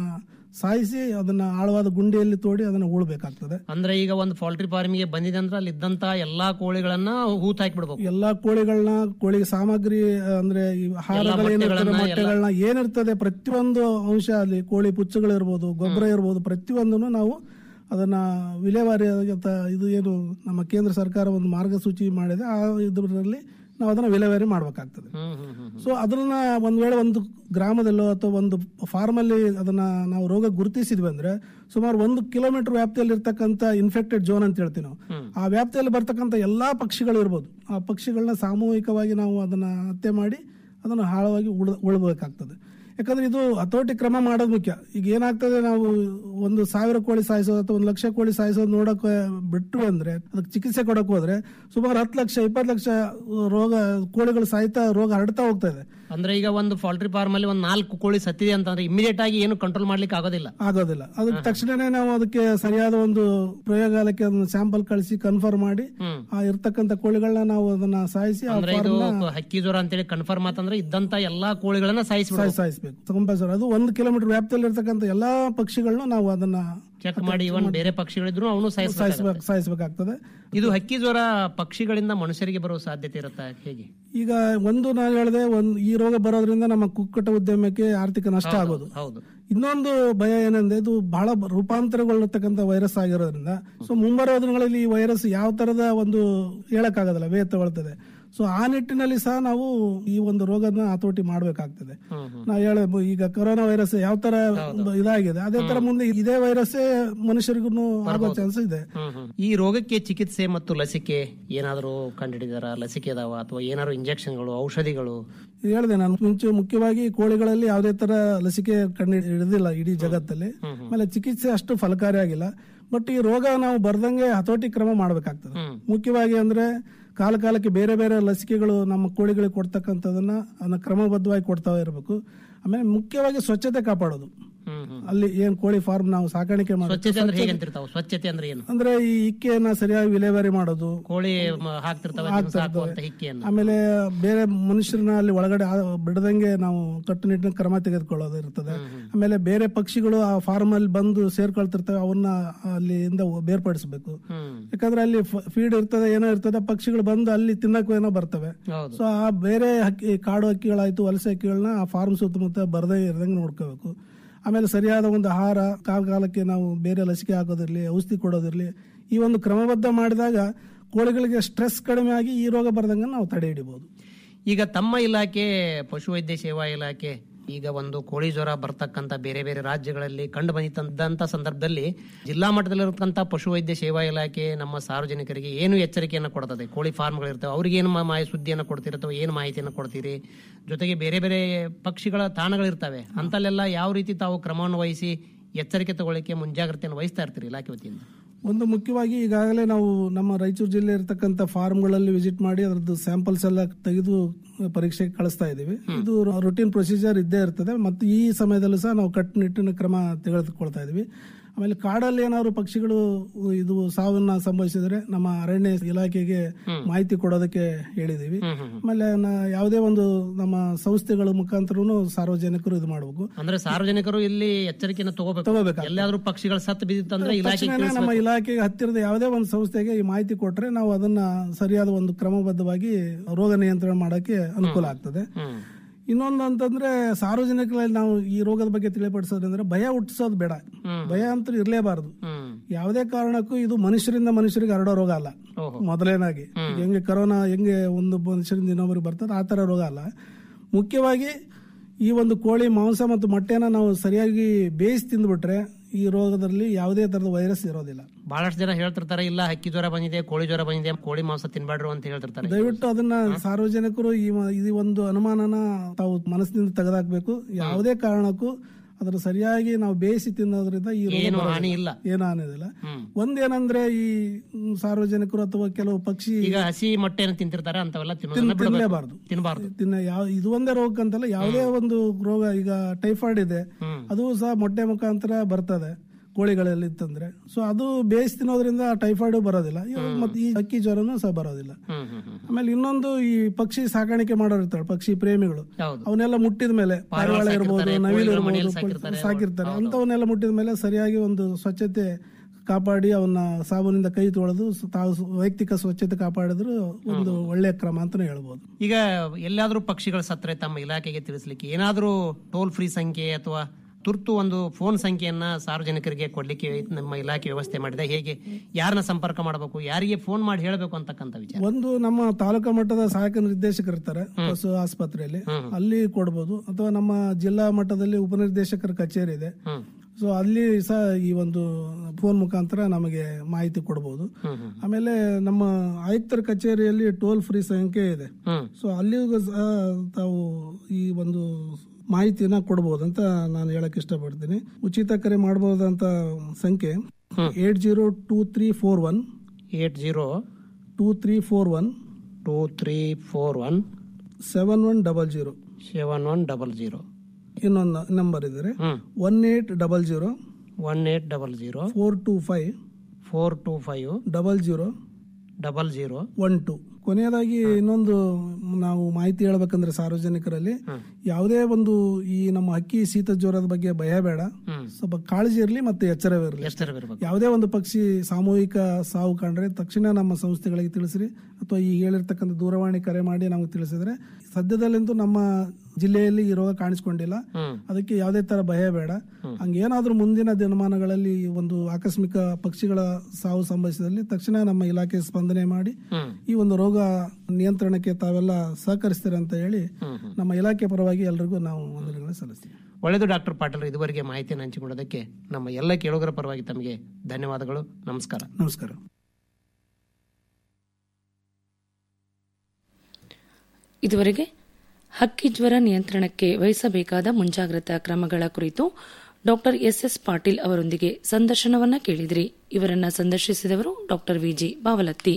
ಸಾಯಿಸಿ ಅದನ್ನ ಆಳವಾದ ಗುಂಡಿಯಲ್ಲಿ ತೋಡಿ ಅದನ್ನ ಉಳ್ಬೇಕಾಗ್ತದೆ ಅಂದ್ರೆ ಈಗ ಒಂದು ಪೌಲ್ಟ್ರಿ ಫಾರ್ಮಿಗೆ ಬಂದಿದೆ ಅಂದ್ರೆ ಅಲ್ಲಿ ಇದ್ದಂತ ಎಲ್ಲಾ ಕೋಳಿಗಳನ್ನ ಹೂತ್ ಹಾಕಿಬಿಡ್ಬೇಕು ಎಲ್ಲಾ ಕೋಳಿಗಳನ್ನ ಕೋಳಿಗೆ ಸಾಮಗ್ರಿ ಅಂದ್ರೆ ಈ ಆಹಾರಗಳು ಏನಿರ್ತದೆ ಮೊಟ್ಟೆಗಳನ್ನ ಏನಿರ್ತದೆ ಪ್ರತಿಯೊಂದು ಅಂಶ ಅಲ್ಲಿ ಕೋಳಿ ಪುಚ್ಚಗಳಿರ್ಬೋದು ಗೊಬ್ಬರ ಇರ್ಬೋದು ಪ್ರತಿಯೊಂದನ್ನು ನಾವು ಅದನ್ನ ವಿಲೇವಾರಿ ಆಗತ್ತ- ಇದು ಏನು ನಮ್ಮ ಕೇಂದ್ರ ಸರ್ಕಾರ ಒಂದು ಮಾರ್ಗಸೂಚಿ ಮಾಡಿದೆ ಆ ಇದರಲ್ಲಿ ನಾವು ಅದನ್ನ ವಿಲೇವಾರಿ ಮಾಡ್ಬೇಕಾಗ್ತದೆ ಹ್ಮ್ ಹ್ಮ್ ಹ್ಮ್ ಸೊ ಅದನ್ನ ಒಂದ್ ವೇಳೆ ಒಂದು ಗ್ರಾಮದಲ್ಲೋ ಅಥವಾ ಒಂದು ಫಾರ್ಮ್ ಅಲ್ಲಿ ಅದನ್ನ ನಾವು ರೋಗ ಗುರುತಿಸಿದ್ವಿ ಅಂದ್ರೆ ಸುಮಾರು ಒಂದು ಕಿಲೋಮೀಟರ್ ವ್ಯಾಪ್ತಿಯಲ್ಲಿ ಇರ್ತಕ್ಕಂಥ ಇನ್ಫೆಕ್ಟೆಡ್ ಝೋನ್ ಅಂತ ಹೇಳ್ತೀವಿ ನಾವು ಆ ವ್ಯಾಪ್ತಿಯಲ್ಲಿ ಬರ್ತಕ್ಕಂಥ ಎಲ್ಲಾ ಪಕ್ಷಿಗಳು ಇರ್ಬೋದು ಆ ಪಕ್ಷಿಗಳನ್ನ ಸಾಮೂಹಿಕವಾಗಿ ನಾವು ಅದನ್ನ ಹತ್ಯೆ ಮಾಡಿ ಅದನ್ನು ಹಾಳವಾಗಿ ಉಳ ಉಳ್ಬೇಕಾಗ್ತದೆ ಯಾಕಂದ್ರೆ ಇದು ಹತೋಟಿ ಕ್ರಮ ಮಾಡೋದು ಮುಖ್ಯ ಈಗ ಏನಾಗ್ತದೆ ನಾವು ಒಂದು ಸಾವಿರ ಕೋಳಿ ಸಾಯಿಸೋದು ಅಥವಾ ಒಂದು ಲಕ್ಷ ಕೋಳಿ ಸಾಯಿಸೋದು ನೋಡಕ್ ಬಿಟ್ರು ಅಂದ್ರೆ ಅದಕ್ಕೆ ಚಿಕಿತ್ಸೆ ಕೊಡಕ್ ಹೋದ್ರೆ ಸುಮಾರು ಹತ್ತು ಲಕ್ಷ ಇಪ್ಪತ್ತು ಲಕ್ಷ ರೋಗ ಕೋಳಿಗಳು ಸಾಯ್ತಾ ರೋಗ ಹರಡ್ತಾ ಹೋಗ್ತಾ ಇದೆ ಅಂದ್ರೆ ಈಗ ಒಂದು ಪೌಲ್ಟ್ರಿ ಫಾರ್ಮ್ ಅಲ್ಲಿ ಒಂದು ನಾಲ್ಕು ಕೋಳಿ ಸತ್ತಿದೆ ಅಂತಂದ್ರೆ ಇಮಿಡಿಯೇಟ್ ಆಗಿ ಏನು ಕಂಟ್ರೋಲ್ ಮಾಡ್ಲಿಕ್ಕೆ ಆಗೋದಿಲ್ಲ ಆಗೋದಿಲ್ಲ ಅದಕ್ಕೆ ತಕ್ಷಣನೇ ನಾವು ಅದಕ್ಕೆ ಸರಿಯಾದ ಒಂದು ಪ್ರಯೋಗಾಲಯಕ್ಕೆ ಅದನ್ನ ಸ್ಯಾಂಪಲ್ ಕಳಿಸಿ ಕನ್ಫರ್ಮ್ ಮಾಡಿ ಆ ಇರ್ತಕ್ಕಂಥ ಕೋಳಿಗಳನ್ನ ನಾವು ಅದನ್ನ ಸಾಯಿಸಿ ಆ ಅಂದ್ರೆ ಇದು ಫಾರ್ಮ್ ಹಕ್ಕಿ ಜ್ವರ ಅಂತೇಳಿ ಕನ್ಫರ್ಮ್ ಆತಂದ್ರೆ ಇದ್ದಂತ ಎಲ್ಲಾ ಕೋಳಿಗಳನ್ನ ಸಾಯಿಸ್ಬಿಡ ಸಾಯಿಸಬೇಕು ಕಂಪಲ್ಸರಿ ಅದು ಒಂದು ಕಿಲೋಮೀಟರ್ ವ್ಯಾಪ್ತಿಯಲ್ಲಿ ಇರ್ತಕ್ಕಂಥ ಎಲ್ಲಾ ಪಕ್ಷಿಗಳನ್ನ ನಾವು ಅದನ್ನ ಚೆಕ್ ಮಾಡಿ ಇವನ್ ಬೇರೆ ಪಕ್ಷಿಗಳಿದ್ರು ಅವನು ಸಾಯಿಸ್ಬೇಕು ಸಾಯಿಸ್ಬೇಕು ಸಾಯಿಸಬೇಕಾಗ್ತದೆ ಇದು ಹಕ್ಕಿ ಜ್ವರ ಪಕ್ಷಿಗಳಿಂದ ಮನುಷ್ಯರಿಗೆ ಬರುವ ಸಾಧ್ಯತೆ ಇರುತ್ತಾ ಹೇಗೆ ಈಗ ಒಂದು ನಾನು ಹೇಳಿದೆ ಒಂದು ಈ ರೋಗ ಬರೋದ್ರಿಂದ ನಮ್ಮ ಕುಕ್ಕಟ ಉದ್ಯಮಕ್ಕೆ ಆರ್ಥಿಕ ನಷ್ಟ ಆಗೋದು ಹೌದು ಇನ್ನೊಂದು ಭಯ ಏನಂದ್ರೆ ಇದು ಬಹಳ ರೂಪಾಂತರಗೊಳ್ಳತಕ್ಕಂಥ ವೈರಸ್ ಆಗಿರೋದ್ರಿಂದ ಸೊ ಮುಂಬರುವ ದಿನಗಳಲ್ಲಿ ಈ ವೈರಸ್ ಯಾವ ತರದ ಒಂದು ಹೇಳಕ್ಕಾಗೋದಿಲ್ಲ ವೇ ತಗೊಳ್ತದೆ ಸೊ ಆ ನಿಟ್ಟಿನಲ್ಲಿ ಸಹ ನಾವು ಈ ಒಂದು ರೋಗನ ಹತೋಟಿ ಮಾಡಬೇಕಾಗ್ತದೆ ನಾವು ಹೇಳ ಈಗ ಕೊರೋನಾ ವೈರಸ್ ಯಾವ ತರ ಒಂದು ಇದಾಗಿದೆ ಅದೇ ತರ ಮುಂದೆ ಇದೇ ವೈರಸ್ ಮನುಷ್ಯರಿಗೂ ಆಗೋ ಚಾನ್ಸ್ ಇದೆ ಈ ರೋಗಕ್ಕೆ ಚಿಕಿತ್ಸೆ ಮತ್ತು ಲಸಿಕೆ ಏನಾದರೂ ಕಂಡುಹಿಡಿದಾರ ಲಸಿಕೆ ಅದಾವ ಅಥವಾ ಏನಾದ್ರು ಇಂಜೆಕ್ಷನ್ಗಳು ಔಷಧಿಗಳು ಹೇಳಿದೆ ನಾನು ಮುಂಚೆ ಮುಖ್ಯವಾಗಿ ಕೋಳಿಗಳಲ್ಲಿ ಯಾವುದೇ ತರ ಲಸಿಕೆ ಕಂಡು ಹಿಡಿದಿಲ್ಲ ಇಡೀ ಜಗತ್ತಲ್ಲಿ ಆಮೇಲೆ ಚಿಕಿತ್ಸೆ ಅಷ್ಟು ಫಲಕಾರಿಯಾಗಿಲ್ಲ ಬಟ್ ಈ ರೋಗ ನಾವು ಬರ್ದಂಗೆ ಹತೋಟಿ ಕ್ರಮ ಮಾಡಬೇಕಾಗ್ತದೆ ಮುಖ್ಯವಾಗಿ ಅಂದ್ರೆ ಕಾಲ ಕಾಲಕ್ಕೆ ಬೇರೆ ಬೇರೆ ಲಸಿಕೆಗಳು ನಮ್ಮ ಕೋಳಿಗಳಿಗೆ ಕೊಡ್ತಕ್ಕಂಥದನ್ನ ಅದನ್ನ ಕ್ರಮಬದ್ಧವಾಗಿ ಕೊಡ್ತಾ ಇರಬೇಕು ಆಮೇಲೆ ಮುಖ್ಯವಾಗಿ ಸ್ವಚ್ಛತೆ ಕಾಪಾಡೋದು ಅಲ್ಲಿ ಏನ್ ಕೋಳಿ ಫಾರ್ಮ್ ನಾವು ಸಾಕಾಣಿಕೆ ಮಾಡೋದು ಸ್ವಚ್ಛತೆ ಅಂದ್ರೆ ಹೇಗಂತಿರ್ತಾವ ಸ್ವಚ್ಛತೆ ಅಂದ್ರೆ ಏನು ಅಂದ್ರೆ ಈ ಇಕ್ಕೆಯನ್ನ ಸರಿಯಾಗಿ ವಿಲೇವಾರಿ ಮಾಡೋದು ಕೋಳಿ ಮ- ಹಾಕ್ತಿರ್ತವೆ ಅದನ್ನ ಸಾಕುವಂತ ಹಿಕ್ಕಿಯನ್ನು ಆಮೇಲೆ ಬೇರೆ ಮನುಷ್ಯರನ್ನ ಅಲ್ಲಿ ಒಳಗಡೆ ಆ- ಬಿಡದಂಗೆ ನಾವು ಕಟ್ಟುನಿಟ್ಟಿನ ಕ್ರಮ ತೆಗೆದುಕೊಳ್ಳೋದು ಇರ್ತದೆ ಆಮೇಲೆ ಬೇರೆ ಪಕ್ಷಿಗಳು ಆ ಫಾರ್ಮ್ ಅಲ್ಲಿ ಬಂದು ಸೇರ್ಕೊಳ್ತಿರ್ತವೆ ಅವನ್ನ ಅಲ್ಲಿಂದ ಬೇರ್ಪಡಿಸಬೇಕು ಯಾಕಂದ್ರೆ ಅಲ್ಲಿ ಫೀಡ್ ಇರ್ತದೆ ಏನೋ ಇರ್ತದೆ ಪಕ್ಷಿಗಳು ಬಂದು ಅಲ್ಲಿ ತಿನ್ನಕ್ಕೂ ಏನೋ ಬರ್ತವೆ ಹೌದು ಸೊ ಆ ಬೇರೆ ಹಕ್ಕಿ ಕಾಡು ಹಕ್ಕಿಗಳಾಯ್ತು ವಲಸೆ ಹಕ್ಕಿಗಳನ್ನ ಆ ಫಾರ್ಮ್ ಸುತ್ತಮುತ್ತ ಬರದೇ ಇರದಂಗೆ ನೋಡ್ಕೋಬೇಕು ಆಮೇಲೆ ಸರಿಯಾದ ಒಂದು ಆಹಾರ ಕಾಲ ಕಾಲಕ್ಕೆ ನಾವು ಬೇರೆ ಲಸಿಕೆ ಹಾಕೋದಿರ್ಲಿ ಔಷಧಿ ಕೊಡೋದಿರ್ಲಿ ಈ ಒಂದು ಕ್ರಮಬದ್ಧ ಮಾಡಿದಾಗ ಕೋಳಿಗಳಿಗೆ ಸ್ಟ್ರೆಸ್ ಕಡಿಮೆ ಆಗಿ ಈ ರೋಗ ಬರ್ದಂಗೆ ನಾವು ತಡೆ ಹಿಡಿಬಹುದು ಈಗ ತಮ್ಮ ಇಲಾಖೆ ಪಶುವೈದ್ಯ ಸೇವಾ ಇಲಾಖೆ ಈಗ ಒಂದು ಕೋಳಿ ಜ್ವರ ಬರ್ತಕ್ಕಂತ ಬೇರೆ ಬೇರೆ ರಾಜ್ಯಗಳಲ್ಲಿ ಕಂಡು ಬಂದಿದ್ದಂತ ಸಂದರ್ಭದಲ್ಲಿ ಜಿಲ್ಲಾ ಮಟ್ಟದಲ್ಲಿರತಕ್ಕಂತ ಪಶುವೈದ್ಯ ಸೇವಾ ಇಲಾಖೆ ನಮ್ಮ ಸಾರ್ವಜನಿಕರಿಗೆ ಏನು ಎಚ್ಚರಿಕೆಯನ್ನು ಕೊಡ್ತದೆ ಕೋಳಿ ಫಾರ್ಮ್ಗಳಿರ್ತವೆ ಅವ್ರಿಗೆ ಏನು ಮಾ- ಮಾಹಿತಿ ಸುದ್ದಿಯನ್ನು ಕೊಡ್ತಿರ್ತವೆ ಏನು ಮಾಹಿತಿಯನ್ನು ಕೊಡ್ತೀರಿ ಜೊತೆಗೆ ಬೇರೆ ಬೇರೆ ಪಕ್ಷಿಗಳ ತಾಣಗಳಿರ್ತವೆ ಅಂತಲ್ಲೆಲ್ಲ ಯಾವ ರೀತಿ ತಾವು ಕ್ರಮವನ್ನು ವಹಿಸಿ ಎಚ್ಚರಿಕೆ ತಗೊಳ್ಳಿಕ್ಕೆ ಮುಂಜಾಗ್ರತೆಯನ್ನು ವಹಿಸ್ತಾ ಇರ್ತೀರಿ ಇಲಾಖೆ ವತಿಯಿಂದ ಒಂದು ಮುಖ್ಯವಾಗಿ ಈಗಾಗಲೇ ನಾವು ನಮ್ಮ ರಾಯಚೂರು ಜಿಲ್ಲೆ ಇರತಕ್ಕಂತ ಫಾರ್ಮ್ಗಳಲ್ಲಿ ವಿಸಿಟ್ ಮಾಡಿ ಅದರದ್ದು ಸ್ಯಾಂಪಲ್ಸ್ ಎಲ್ಲ ತೆಗೆದು ಪರೀಕ್ಷೆಗೆ ಕಳಿಸ್ತಾ ಇದ್ದೀವಿ ಇದು ರುಟೀನ್ ಪ್ರೊಸೀಜರ್ ಇದ್ದೇ ಇರ್ತದೆ ಮತ್ತು ಈ ಸಮಯದಲ್ಲೂ ಸಹ ನಾವು ಕಟ್ಟುನಿಟ್ಟಿನ ಕ್ರಮ ತೆಗೆದುಕೊಳ್ತಾ ಇದೀವಿ ಆಮೇಲೆ ಕಾಡಲ್ಲಿ ಏನಾದ್ರು ಪಕ್ಷಿಗಳು ಇದು ಸಾವನ್ನ ಸಂಭವಿಸಿದ್ರೆ ನಮ್ಮ ಅರಣ್ಯ ಇಲಾಖೆಗೆ ಮಾಹಿತಿ ಕೊಡೋದಕ್ಕೆ ಹೇಳಿದೀವಿ ಆಮೇಲೆ ನ- ಯಾವುದೇ ಒಂದು ನಮ್ಮ ಸಂಸ್ಥೆಗಳ ಮುಖಾಂತರನು ಸಾರ್ವಜನಿಕರು ಇದು ಮಾಡಬೇಕು ಅಂದ್ರೆ ಸಾರ್ವಜನಿಕರು ಇಲ್ಲಿ ಎಚ್ಚರಿಕೆಯನ್ನು ತಗೋಬೇಕು ತಗೋಬೇಕಾಗ್ತದೆ. ಎಲ್ಲಾದ್ರೂ ಪಕ್ಷಿಗಳು ಸತ್ತು ಬಿದ್ದಿತ್ತಂದ್ರೆ ಇಲಾಖೆ ತಕ್ಷಣನೇ ನಮ್ಮ ಇಲಾಖೆಗೆ ಹತ್ತಿರದ ಯಾವುದೇ ಒಂದು ಸಂಸ್ಥೆಗೆ ಈ ಮಾಹಿತಿ ಕೊಟ್ರೆ ನಾವು ಅದನ್ನ ಸರಿಯಾದ ಒಂದು ಕ್ರಮಬದ್ಧವಾಗಿ ರೋಗ ನಿಯಂತ್ರಣ ಮಾಡಕ್ಕೆ ಅನುಕೂಲ ಆಗ್ತದೆ ಇನ್ನೊಂದು ಅಂತಂದ್ರೆ ಸಾರ್ವಜನಿಕರಲ್ಲಿ ನಾವು ಈ ರೋಗದ ಬಗ್ಗೆ ತಿಳಿಪಡಿಸೋದಂದ್ರೆ ಭಯ ಹುಟ್ಟಿಸೋದು ಬೇಡ ಭಯ ಅಂತೂ ಇರಲೇಬಾರದು ಯಾವುದೇ ಕಾರಣಕ್ಕೂ ಇದು ಮನುಷ್ಯರಿಂದ ಮನುಷ್ಯರಿಗೆ ಹರಡೋ ರೋಗ ಅಲ್ಲ ಮೊದಲೇನಾಗಿ ಹೆಂಗೆ ಕರೋನಾ ಹೆಂಗೆ ಒಂದು ಮನುಷ್ಯರಿಂದ ಇನ್ನೊಬ್ಬರಿಗೆ ಬರ್ತದೆ ಆ ತರ ರೋಗ ಅಲ್ಲ ಮುಖ್ಯವಾಗಿ ಈ ಒಂದು ಕೋಳಿ ಮಾಂಸ ಮತ್ತು ಮೊಟ್ಟೆನ ನಾವು ಸರಿಯಾಗಿ ಬೇಯಿಸಿ ತಿಂದ್ಬಿಟ್ರೆ ಈ ರೋಗದಲ್ಲಿ ಯಾವುದೇ ತರದ ವೈರಸ್ ಇರೋದಿಲ್ಲ ಬಹಳಷ್ಟು ಜನ ಹೇಳ್ತಿರ್ತಾರೆ ಇಲ್ಲ ಹಕ್ಕಿ ಜ್ವರ ಬಂದಿದೆ ಕೋಳಿ ಜ್ವರ ಬಂದಿದೆ ಕೋಳಿ ಮಾಂಸ ತಿನ್ಬೇಡ್ರು ಅಂತ ಹೇಳ್ತಿರ್ತಾರೆ ದಯವಿಟ್ಟು ಅದನ್ನ ಸಾರ್ವಜನಿಕರು ಈ ಮ- ಈ ಒಂದು ಅನುಮಾನನ ತಾವು ಮನಸ್ಸಿನಿಂದ ತೆಗೆದಾಕ್ಬೇಕು ಯಾವುದೇ ಕಾರಣಕ್ಕೂ ಅದರ ಸರಿಯಾಗಿ ನಾವು ಬೇಯಿಸಿ ತಿನ್ನೋದ್ರಿಂದ ಈ ರೋಗ ಏನು ಬರೋದಿಲ್ಲ. ಹಾನಿ ಇಲ್ಲ ಏನು ಹಾನಿದಿಲ್ಲ ಒಂದೇನಂದ್ರೆ ಈ ಮ್, ಸಾರ್ವಜನಿಕರು ಅಥವಾ ಕೆಲವು ಪಕ್ಷಿ ಈಗ ಹಸಿ ಮೊಟ್ಟೆಯನ್ನು ತಿಂತಿರ್ತಾರೆ ಅಂತವೆಲ್ಲ ತಿನ್ನೋದನ್ನ ಬಿಡಬೇಕು ತಿನ್ನಲೇಬಾರ್ದು ತಿನ್ನಬಾರ್ದು ತಿನ್ನ ಯಾವ ಇದು ಒಂದೇ ರೋಗಕ್ಕಂತಲ್ಲ ಯಾವುದೇ ಒಂದು ರೋಗ ಈಗ ಟೈಫಾಯ್ಡ್ ಇದೆ ಅದು ಸಹ ಮೊಟ್ಟೆ ಮುಖಾಂತರ ಬರ್ತದೆ ಕೋಳಿಗಳಲ್ಲಿ ಇತ್ತಂದ್ರೆ ಸೊ ಅದು ಬೇಯಿಸಿ ತಿನ್ನೋದ್ರಿಂದ ಟೈಫಾಯ್ಡ್ ಬರೋದಿಲ್ಲ ಇವಾಗ ಮತ್ತೆ ಈ ಅಕ್ಕಿ ಜ್ವರನೂ ಸಹ ಬರೋದಿಲ್ಲ ಹ್ಮ್ ಹ್ಮ್ ಹ್ಮ್ ಆಮೇಲೆ ಇನ್ನೊಂದು ಈ ಪಕ್ಷಿ ಸಾಕಾಣಿಕೆ ಮಾಡೋರು ಇರ್ತಾಳೆ ಪಕ್ಷಿ ಪ್ರೇಮಿಗಳು ಹೌದು ಅವನ್ನೆಲ್ಲ ಮುಟ್ಟಿದ ಮೇಲೆ ಪಾರಿವಾಳ ಇರ್ಬೋದು ಸಾಕಿರ್ತಾರೆ, ನವಿಲು ಕೋಳಿಗಳ ಇರ್ಬೋದು ಮನೆಯಲ್ಲಿ ಕೋಳಿ- ಸಾಕಿರ್ತಾರೆ. ಸಾಕಿರ್ತಾರೆ ಅಂತವನ್ನೆಲ್ಲ ಮುಟ್ಟಿದ ಮೇಲೆ ಸರಿಯಾಗಿ ಒಂದು ಸ್ವಚ್ಛತೆ ಕಾಪಾಡಿ ಅವನ್ನ ಸಾಬೂನಿಂದ ಕೈ ತೊಳೆದು ಸ- ತಾವು ಸ- ವೈಯಕ್ತಿಕ ಸ್ವಚ್ಛತೆ ಕಾಪಾಡಿದ್ರು ಒಂದು ಒಳ್ಳೆಯ ಕ್ರಮ ಅಂತಾನೆ ಹೇಳ್ಬೋದು ಈಗ ಎಲ್ಲಾದ್ರೂ ಪಕ್ಷಿಗಳು ಸತ್ರೆ ತಮ್ಮ ಇಲಾಖೆಗೆ ತಿಳಿಸ್ಲಿಕ್ಕೆ ಏನಾದ್ರೂ ಟೋಲ್ ಫ್ರೀ ಸಂಖ್ಯೆ ಅಥವಾ ತುರ್ತು ಒಂದು ಫೋನ್ ಸಂಖ್ಯೆಯನ್ನ ಸಾರ್ವಜನಿಕರಿಗೆ ಕೊಡ್ಲಿಕ್ಕೆ ನಮ್ಮ ಇಲಾಖೆ ವ್ಯವಸ್ಥೆ ಮಾಡಿದೆ ಹೇಗೆ ಯಾರನ್ನ ಸಂಪರ್ಕ ಮಾಡಬೇಕು ಯಾರಿಗೆ ಫೋನ್ ಮಾಡಿ ಹೇಳಬೇಕು ಅಂತಕ್ಕಂಥ ವಿಚಾರ ಒಂದು ನಮ್ಮ ತಾಲೂಕಾ ಮಟ್ಟದ ಸಹಾಯಕ ನಿರ್ದೇಶಕರು ಇರ್ತಾರೆ ಪಶು ಆಸ್ಪತ್ರೆಯಲ್ಲಿ ಅಲ್ಲಿ ಕೊಡ್ಬೋದು ಅಥವಾ ನಮ್ಮ ಜಿಲ್ಲಾ ಮಟ್ಟದಲ್ಲಿ ಉಪನಿರ್ದೇಶಕರ ಕಚೇರಿ ಇದೆ ಹ್ಮ್ ಸೊ ಅಲ್ಲಿ ಸಹ ಈ ಒಂದು ಫೋನ್ ಮುಖಾಂತರ ನಮಗೆ ಮಾಹಿತಿ ಕೊಡಬಹುದು ಹ್ಮ್ ಹ್ಮ್ ಆಮೇಲೆ ನಮ್ಮ ಆಯುಕ್ತರ ಕಚೇರಿಯಲ್ಲಿ ಟೋಲ್ ಫ್ರೀ ಸಂಖ್ಯೆ ಇದೆ ಹ್ಮ್ ಸೊ ಅಲ್ಲಿಗೂ ಸಹ ತಾವು ಈ ಒಂದು ಮಾಹಿತಿನ ಕೊಡಬಹುದು ಅಂತ ನಾನು ಹೇಳಕ್ ಇಷ್ಟಪಡ್ತೀನಿ ಉಚಿತ ಕರೆ ಮಾಡಬಹುದಂತ ಸಂಖ್ಯೆ eight zero two three four one eight zero two three four one two three four one seven one double zero seven one double zero ಇನ್ನೊಂದು ನಂಬರ್ ಇದ್ದಾರೆ hmm one eight double zero one eight double zero four two five four two five double zero double zero one two ಕೊನೆಯದಾಗಿ ಇನ್ನೊಂದು ನಾವು ಮಾಹಿತಿ ಹೇಳ್ಬೇಕಂದ್ರೆ ಸಾರ್ವಜನಿಕರಲ್ಲಿ ಯಾವುದೇ ಒಂದು ಈ ನಮ್ಮ ಹಕ್ಕಿ ಶೀತ ಜ್ವರದ ಬಗ್ಗೆ ಭಯ ಬೇಡ ಹ್ಮ್. ಸ್ವಲ್ಪ ಕಾಳಜಿ ಇರಲಿ ಮತ್ತೆ ಎಚ್ಚರವಿರಲಿ ಎಷ್ಟರವಿರ್ಬೇಕು ಯಾವುದೇ ಒಂದು ಪಕ್ಷಿ ಸಾಮೂಹಿಕ ಸಾವು ಕಂಡ್ರೆ ತಕ್ಷಣ ನಮ್ಮ ಸಂಸ್ಥೆಗಳಿಗೆ ತಿಳಿಸ್ರಿ ಅಥವಾ ಈ ಹೇಳಿರ್ತಕ್ಕಂಥ ದೂರವಾಣಿ ಕರೆ ಮಾಡಿ ನಮಗೆ ತಿಳಿಸಿದ್ರೆ ಸದ್ಯದಲ್ಲಂತೂ ನಮ್ಮ ಜಿಲ್ಲೆಯಲ್ಲಿ ಈ ರೋಗ ಕಾಣಿಸ್ಕೊಂಡಿಲ್ಲ ಹ್ಮ್ ಅದಕ್ಕೆ ಯಾವುದೇ ತರ ಭಯ ಬೇಡ ಹಂಗೇನಾದ್ರೂ ಮುಂದಿನ ದಿನಮಾನಗಳಲ್ಲಿ ಒಂದು ಆಕಸ್ಮಿಕ ಪಕ್ಷಿಗಳ ಸಾವು ಸಂಭವಿಸಿದಲ್ಲಿ ತಕ್ಷಣ ನಮ್ಮ ಇಲಾಖೆ ಸ್ಪಂದನೆ ಮಾಡಿ ಹ್ಮ್ ಈ ಒಂದು ರೋಗ ನಿಯಂತ್ರಣಕ್ಕೆ ತಾವೆಲ್ಲ ಸಹಕರಿಸ್ತೀರ ಅಂತ ಹೇಳಿ ಹ್ಮ್ ಹ್ಮ್ ನಮ್ಮ ಇಲಾಖೆ ಪರವಾಗಿ ಎಲ್ರಿಗೂ ನಾವು ವಂದನೆಗಳನ್ನು ಸಲ್ಲಿಸ್ತೀವಿ ಒಳ್ಳೆಯದು ಡಾಕ್ಟರ್ ಪಾಟೀಲ್ ಇದುವರೆಗೆ ಮಾಹಿತಿಯನ್ನು ಹಂಚಿಕೊಳ್ಳೋದಕ್ಕೆ ನಮ್ಮ ಎಲ್ಲ ಕೇಳುಗರ ಪರವಾಗಿ ತಮಗೆ ಧನ್ಯವಾದಗಳು ನಮಸ್ಕಾರ ನಮಸ್ಕಾರ ಇದುವರೆಗೆ ಹಕ್ಕಿ ಜ್ವರ ನಿಯಂತ್ರಣಕ್ಕೆ ವಹಿಸಬೇಕಾದ ಮುಂಜಾಗ್ರತಾ ಕ್ರಮಗಳ ಕುರಿತು ಡಾಕ್ಟರ್ ಎಸ್ಎಸ್ ಪಾಟೀಲ್ ಅವರೊಂದಿಗೆ ಸಂದರ್ಶನವನ್ನ ಕೇಳಿದ್ರಿ ಇವರನ್ನ ಸಂದರ್ಶಿಸಿದವರು ಡಾಕ್ಟರ್ ವಿಜಿ ಬಾವಲತ್ತಿ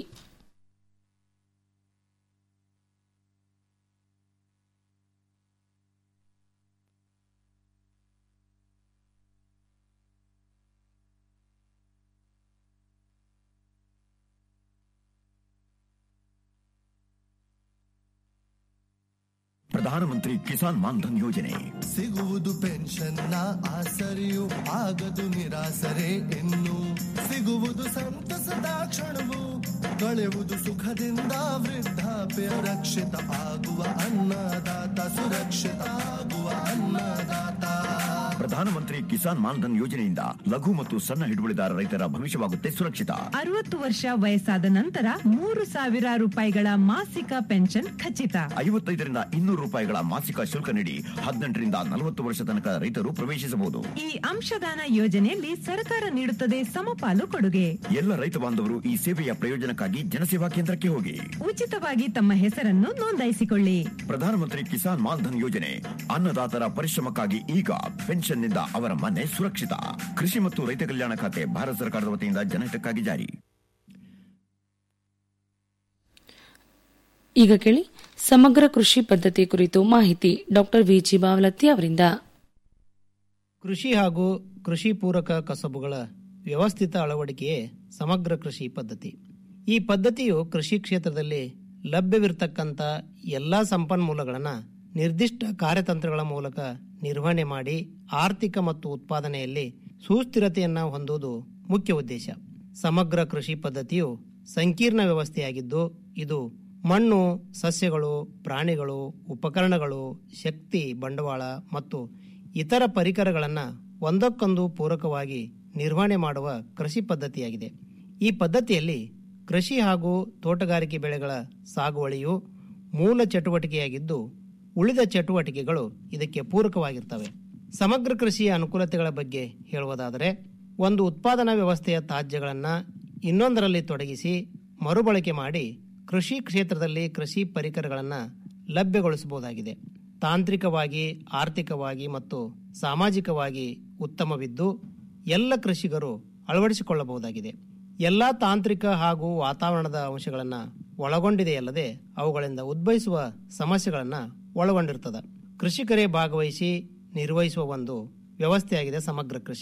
ಪ್ರಧಾನಮಂತ್ರಿ ಕಿಸಾನ್ ಮಾನ್ಧನ್ ಯೋಜನೆ ಸಿಗುವುದು ಪೆನ್ಷನ್ನ ಆಸರೆಯು ಆಗದು ನಿರಾಸರೆ ಇನ್ನು ಸಿಗುವುದು ಸಂತಸದ ಕ್ಷಣವು ಕಳೆಯುವುದು ಸುಖದಿಂದ ವೃದ್ಧಾಪ್ಯ ರಕ್ಷಿತ ಆಗುವ ಅನ್ನದಾತ ಸುರಕ್ಷಿತ ಆಗುವ ಅನ್ನದಾತ ಪ್ರಧಾನಮಂತ್ರಿ ಕಿಸಾನ್ ಮಾನ್ಧನ್ ಯೋಜನೆಯಿಂದ ಲಘು ಮತ್ತು ಸಣ್ಣ ಹಿಡುವಳಿದಾರ ರೈತರ ಭವಿಷ್ಯವಾಗುತ್ತೆ ಸುರಕ್ಷಿತ ಅರವತ್ತು ವರ್ಷ ವಯಸ್ಸಾದ ನಂತರ ಮೂರು ಸಾವಿರ ರೂಪಾಯಿಗಳ ಮಾಸಿಕ ಪೆನ್ಷನ್ ಖಚಿತ ಐವತ್ತೈದರಿಂದ ಇನ್ನೂರು ರೂಪಾಯಿಗಳ ಮಾಸಿಕ ಶುಲ್ಕ ನೀಡಿ ಹದಿನೆಂಟರಿಂದ ನಲವತ್ತು ವರ್ಷ ತನಕ ರೈತರು ಪ್ರವೇಶಿಸಬಹುದು ಈ ಅಂಶದಾನ ಯೋಜನೆಯಲ್ಲಿ ಸರ್ಕಾರ ನೀಡುತ್ತದೆ ಸಮಪಾಲು ಕೊಡುಗೆ ಎಲ್ಲ ರೈತ ಬಾಂಧವರು ಈ ಸೇವೆಯ ಪ್ರಯೋಜನಕ್ಕಾಗಿ ಜನಸೇವಾ ಕೇಂದ್ರಕ್ಕೆ ಹೋಗಿ ಉಚಿತವಾಗಿ ತಮ್ಮ ಹೆಸರನ್ನು ನೋಂದಾಯಿಸಿಕೊಳ್ಳಿ ಪ್ರಧಾನಮಂತ್ರಿ ಕಿಸಾನ್ ಮಾನ್ಧನ್ ಯೋಜನೆ ಅನ್ನದಾತರ ಪರಿಶ್ರಮಕ್ಕಾಗಿ ಈಗ ಪೆನ್ಷನ್ನಿಂದ ಅವರ ಮನೆ ಸುರಕ್ಷಿತ ಕೃಷಿ ಮತ್ತು ರೈತ ಕಲ್ಯಾಣ ಖಾತೆ ಭಾರತ ಸರ್ಕಾರದ ವತಿಯಿಂದ ಜನಹಿತಕ್ಕಾಗಿ ಜಾರಿ ಈಗ ಕೇಳಿ ಸಮಗ್ರ ಕೃಷಿ ಪದ್ಧತಿ ಕುರಿತು ಮಾಹಿತಿ ಡಾಕ್ಟರ್ ವಿಜಿ ಬಾವಲತ್ತಿ ಅವರಿಂದ ಕೃಷಿ ಹಾಗೂ ಕೃಷಿ ಪೂರಕ ಕಸಬುಗಳ ವ್ಯವಸ್ಥಿತ ಅಳವಡಿಕೆಯೇ ಸಮಗ್ರ ಕೃಷಿ ಪದ್ಧತಿ ಈ ಪದ್ಧತಿಯು ಕೃಷಿ ಕ್ಷೇತ್ರದಲ್ಲಿ ಲಭ್ಯವಿರತಕ್ಕಂಥ ಎಲ್ಲ ಸಂಪನ್ಮೂಲಗಳನ್ನು ನಿರ್ದಿಷ್ಟ ಕಾರ್ಯತಂತ್ರಗಳ ಮೂಲಕ ನಿರ್ವಹಣೆ ಮಾಡಿ ಆರ್ಥಿಕ ಮತ್ತು ಉತ್ಪಾದನೆಯಲ್ಲಿ ಸುಸ್ಥಿರತೆಯನ್ನು ಹೊಂದುವುದು ಮುಖ್ಯ ಉದ್ದೇಶ ಸಮಗ್ರ ಕೃಷಿ ಪದ್ಧತಿಯು ಸಂಕೀರ್ಣ ವ್ಯವಸ್ಥೆಯಾಗಿದ್ದು ಇದು ಮಣ್ಣು ಸಸ್ಯಗಳು ಪ್ರಾಣಿಗಳು ಉಪಕರಣಗಳು ಶಕ್ತಿ ಬಂಡವಾಳ ಮತ್ತು ಇತರ ಪರಿಕರಗಳನ್ನು ಒಂದಕ್ಕೊಂದು ಪೂರಕವಾಗಿ ನಿರ್ವಹಣೆ ಮಾಡುವ ಕೃಷಿ ಪದ್ಧತಿಯಾಗಿದೆ ಈ ಪದ್ಧತಿಯಲ್ಲಿ ಕೃಷಿ ಹಾಗೂ ತೋಟಗಾರಿಕೆ ಬೆಳೆಗಳ ಸಾಗುವಳಿಯು ಮೂಲ ಚಟುವಟಿಕೆಯಾಗಿದ್ದು ಉಳಿದ ಚಟುವಟಿಕೆಗಳು ಇದಕ್ಕೆ ಪೂರಕವಾಗಿರ್ತವೆ ಸಮಗ್ರ ಕೃಷಿಯ ಅನುಕೂಲತೆಗಳ ಬಗ್ಗೆ ಹೇಳುವುದಾದರೆ ಒಂದು ಉತ್ಪಾದನಾ ವ್ಯವಸ್ಥೆಯ ತ್ಯಾಜ್ಯಗಳನ್ನು ಇನ್ನೊಂದರಲ್ಲಿ ತೊಡಗಿಸಿ ಮರುಬಳಕೆ ಮಾಡಿ ಕೃಷಿ ಕ್ಷೇತ್ರದಲ್ಲಿ ಕೃಷಿ ಪರಿಕರಗಳನ್ನು ಲಭ್ಯಗೊಳಿಸಬಹುದಾಗಿದೆ ತಾಂತ್ರಿಕವಾಗಿ ಆರ್ಥಿಕವಾಗಿ ಮತ್ತು ಸಾಮಾಜಿಕವಾಗಿ ಉತ್ತಮವಿದ್ದು ಎಲ್ಲ ಕೃಷಿಗರು ಅಳವಡಿಸಿಕೊಳ್ಳಬಹುದಾಗಿದೆ ಎಲ್ಲ ತಾಂತ್ರಿಕ ಹಾಗೂ ವಾತಾವರಣದ ಅಂಶಗಳನ್ನು ಒಳಗೊಂಡಿದೆಯಲ್ಲದೆ ಅವುಗಳಿಂದ ಉದ್ಭವಿಸುವ ಸಮಸ್ಯೆಗಳನ್ನು ಒಳಗೊಂಡಿರ್ತದೆ ಕೃಷಿಕರೇ ಭಾಗವಹಿಸಿ ನಿರ್ವಹಿಸುವ ಒಂದು ವ್ಯವಸ್ಥೆಯಾಗಿದೆ ಸಮಗ್ರ ಕೃಷಿ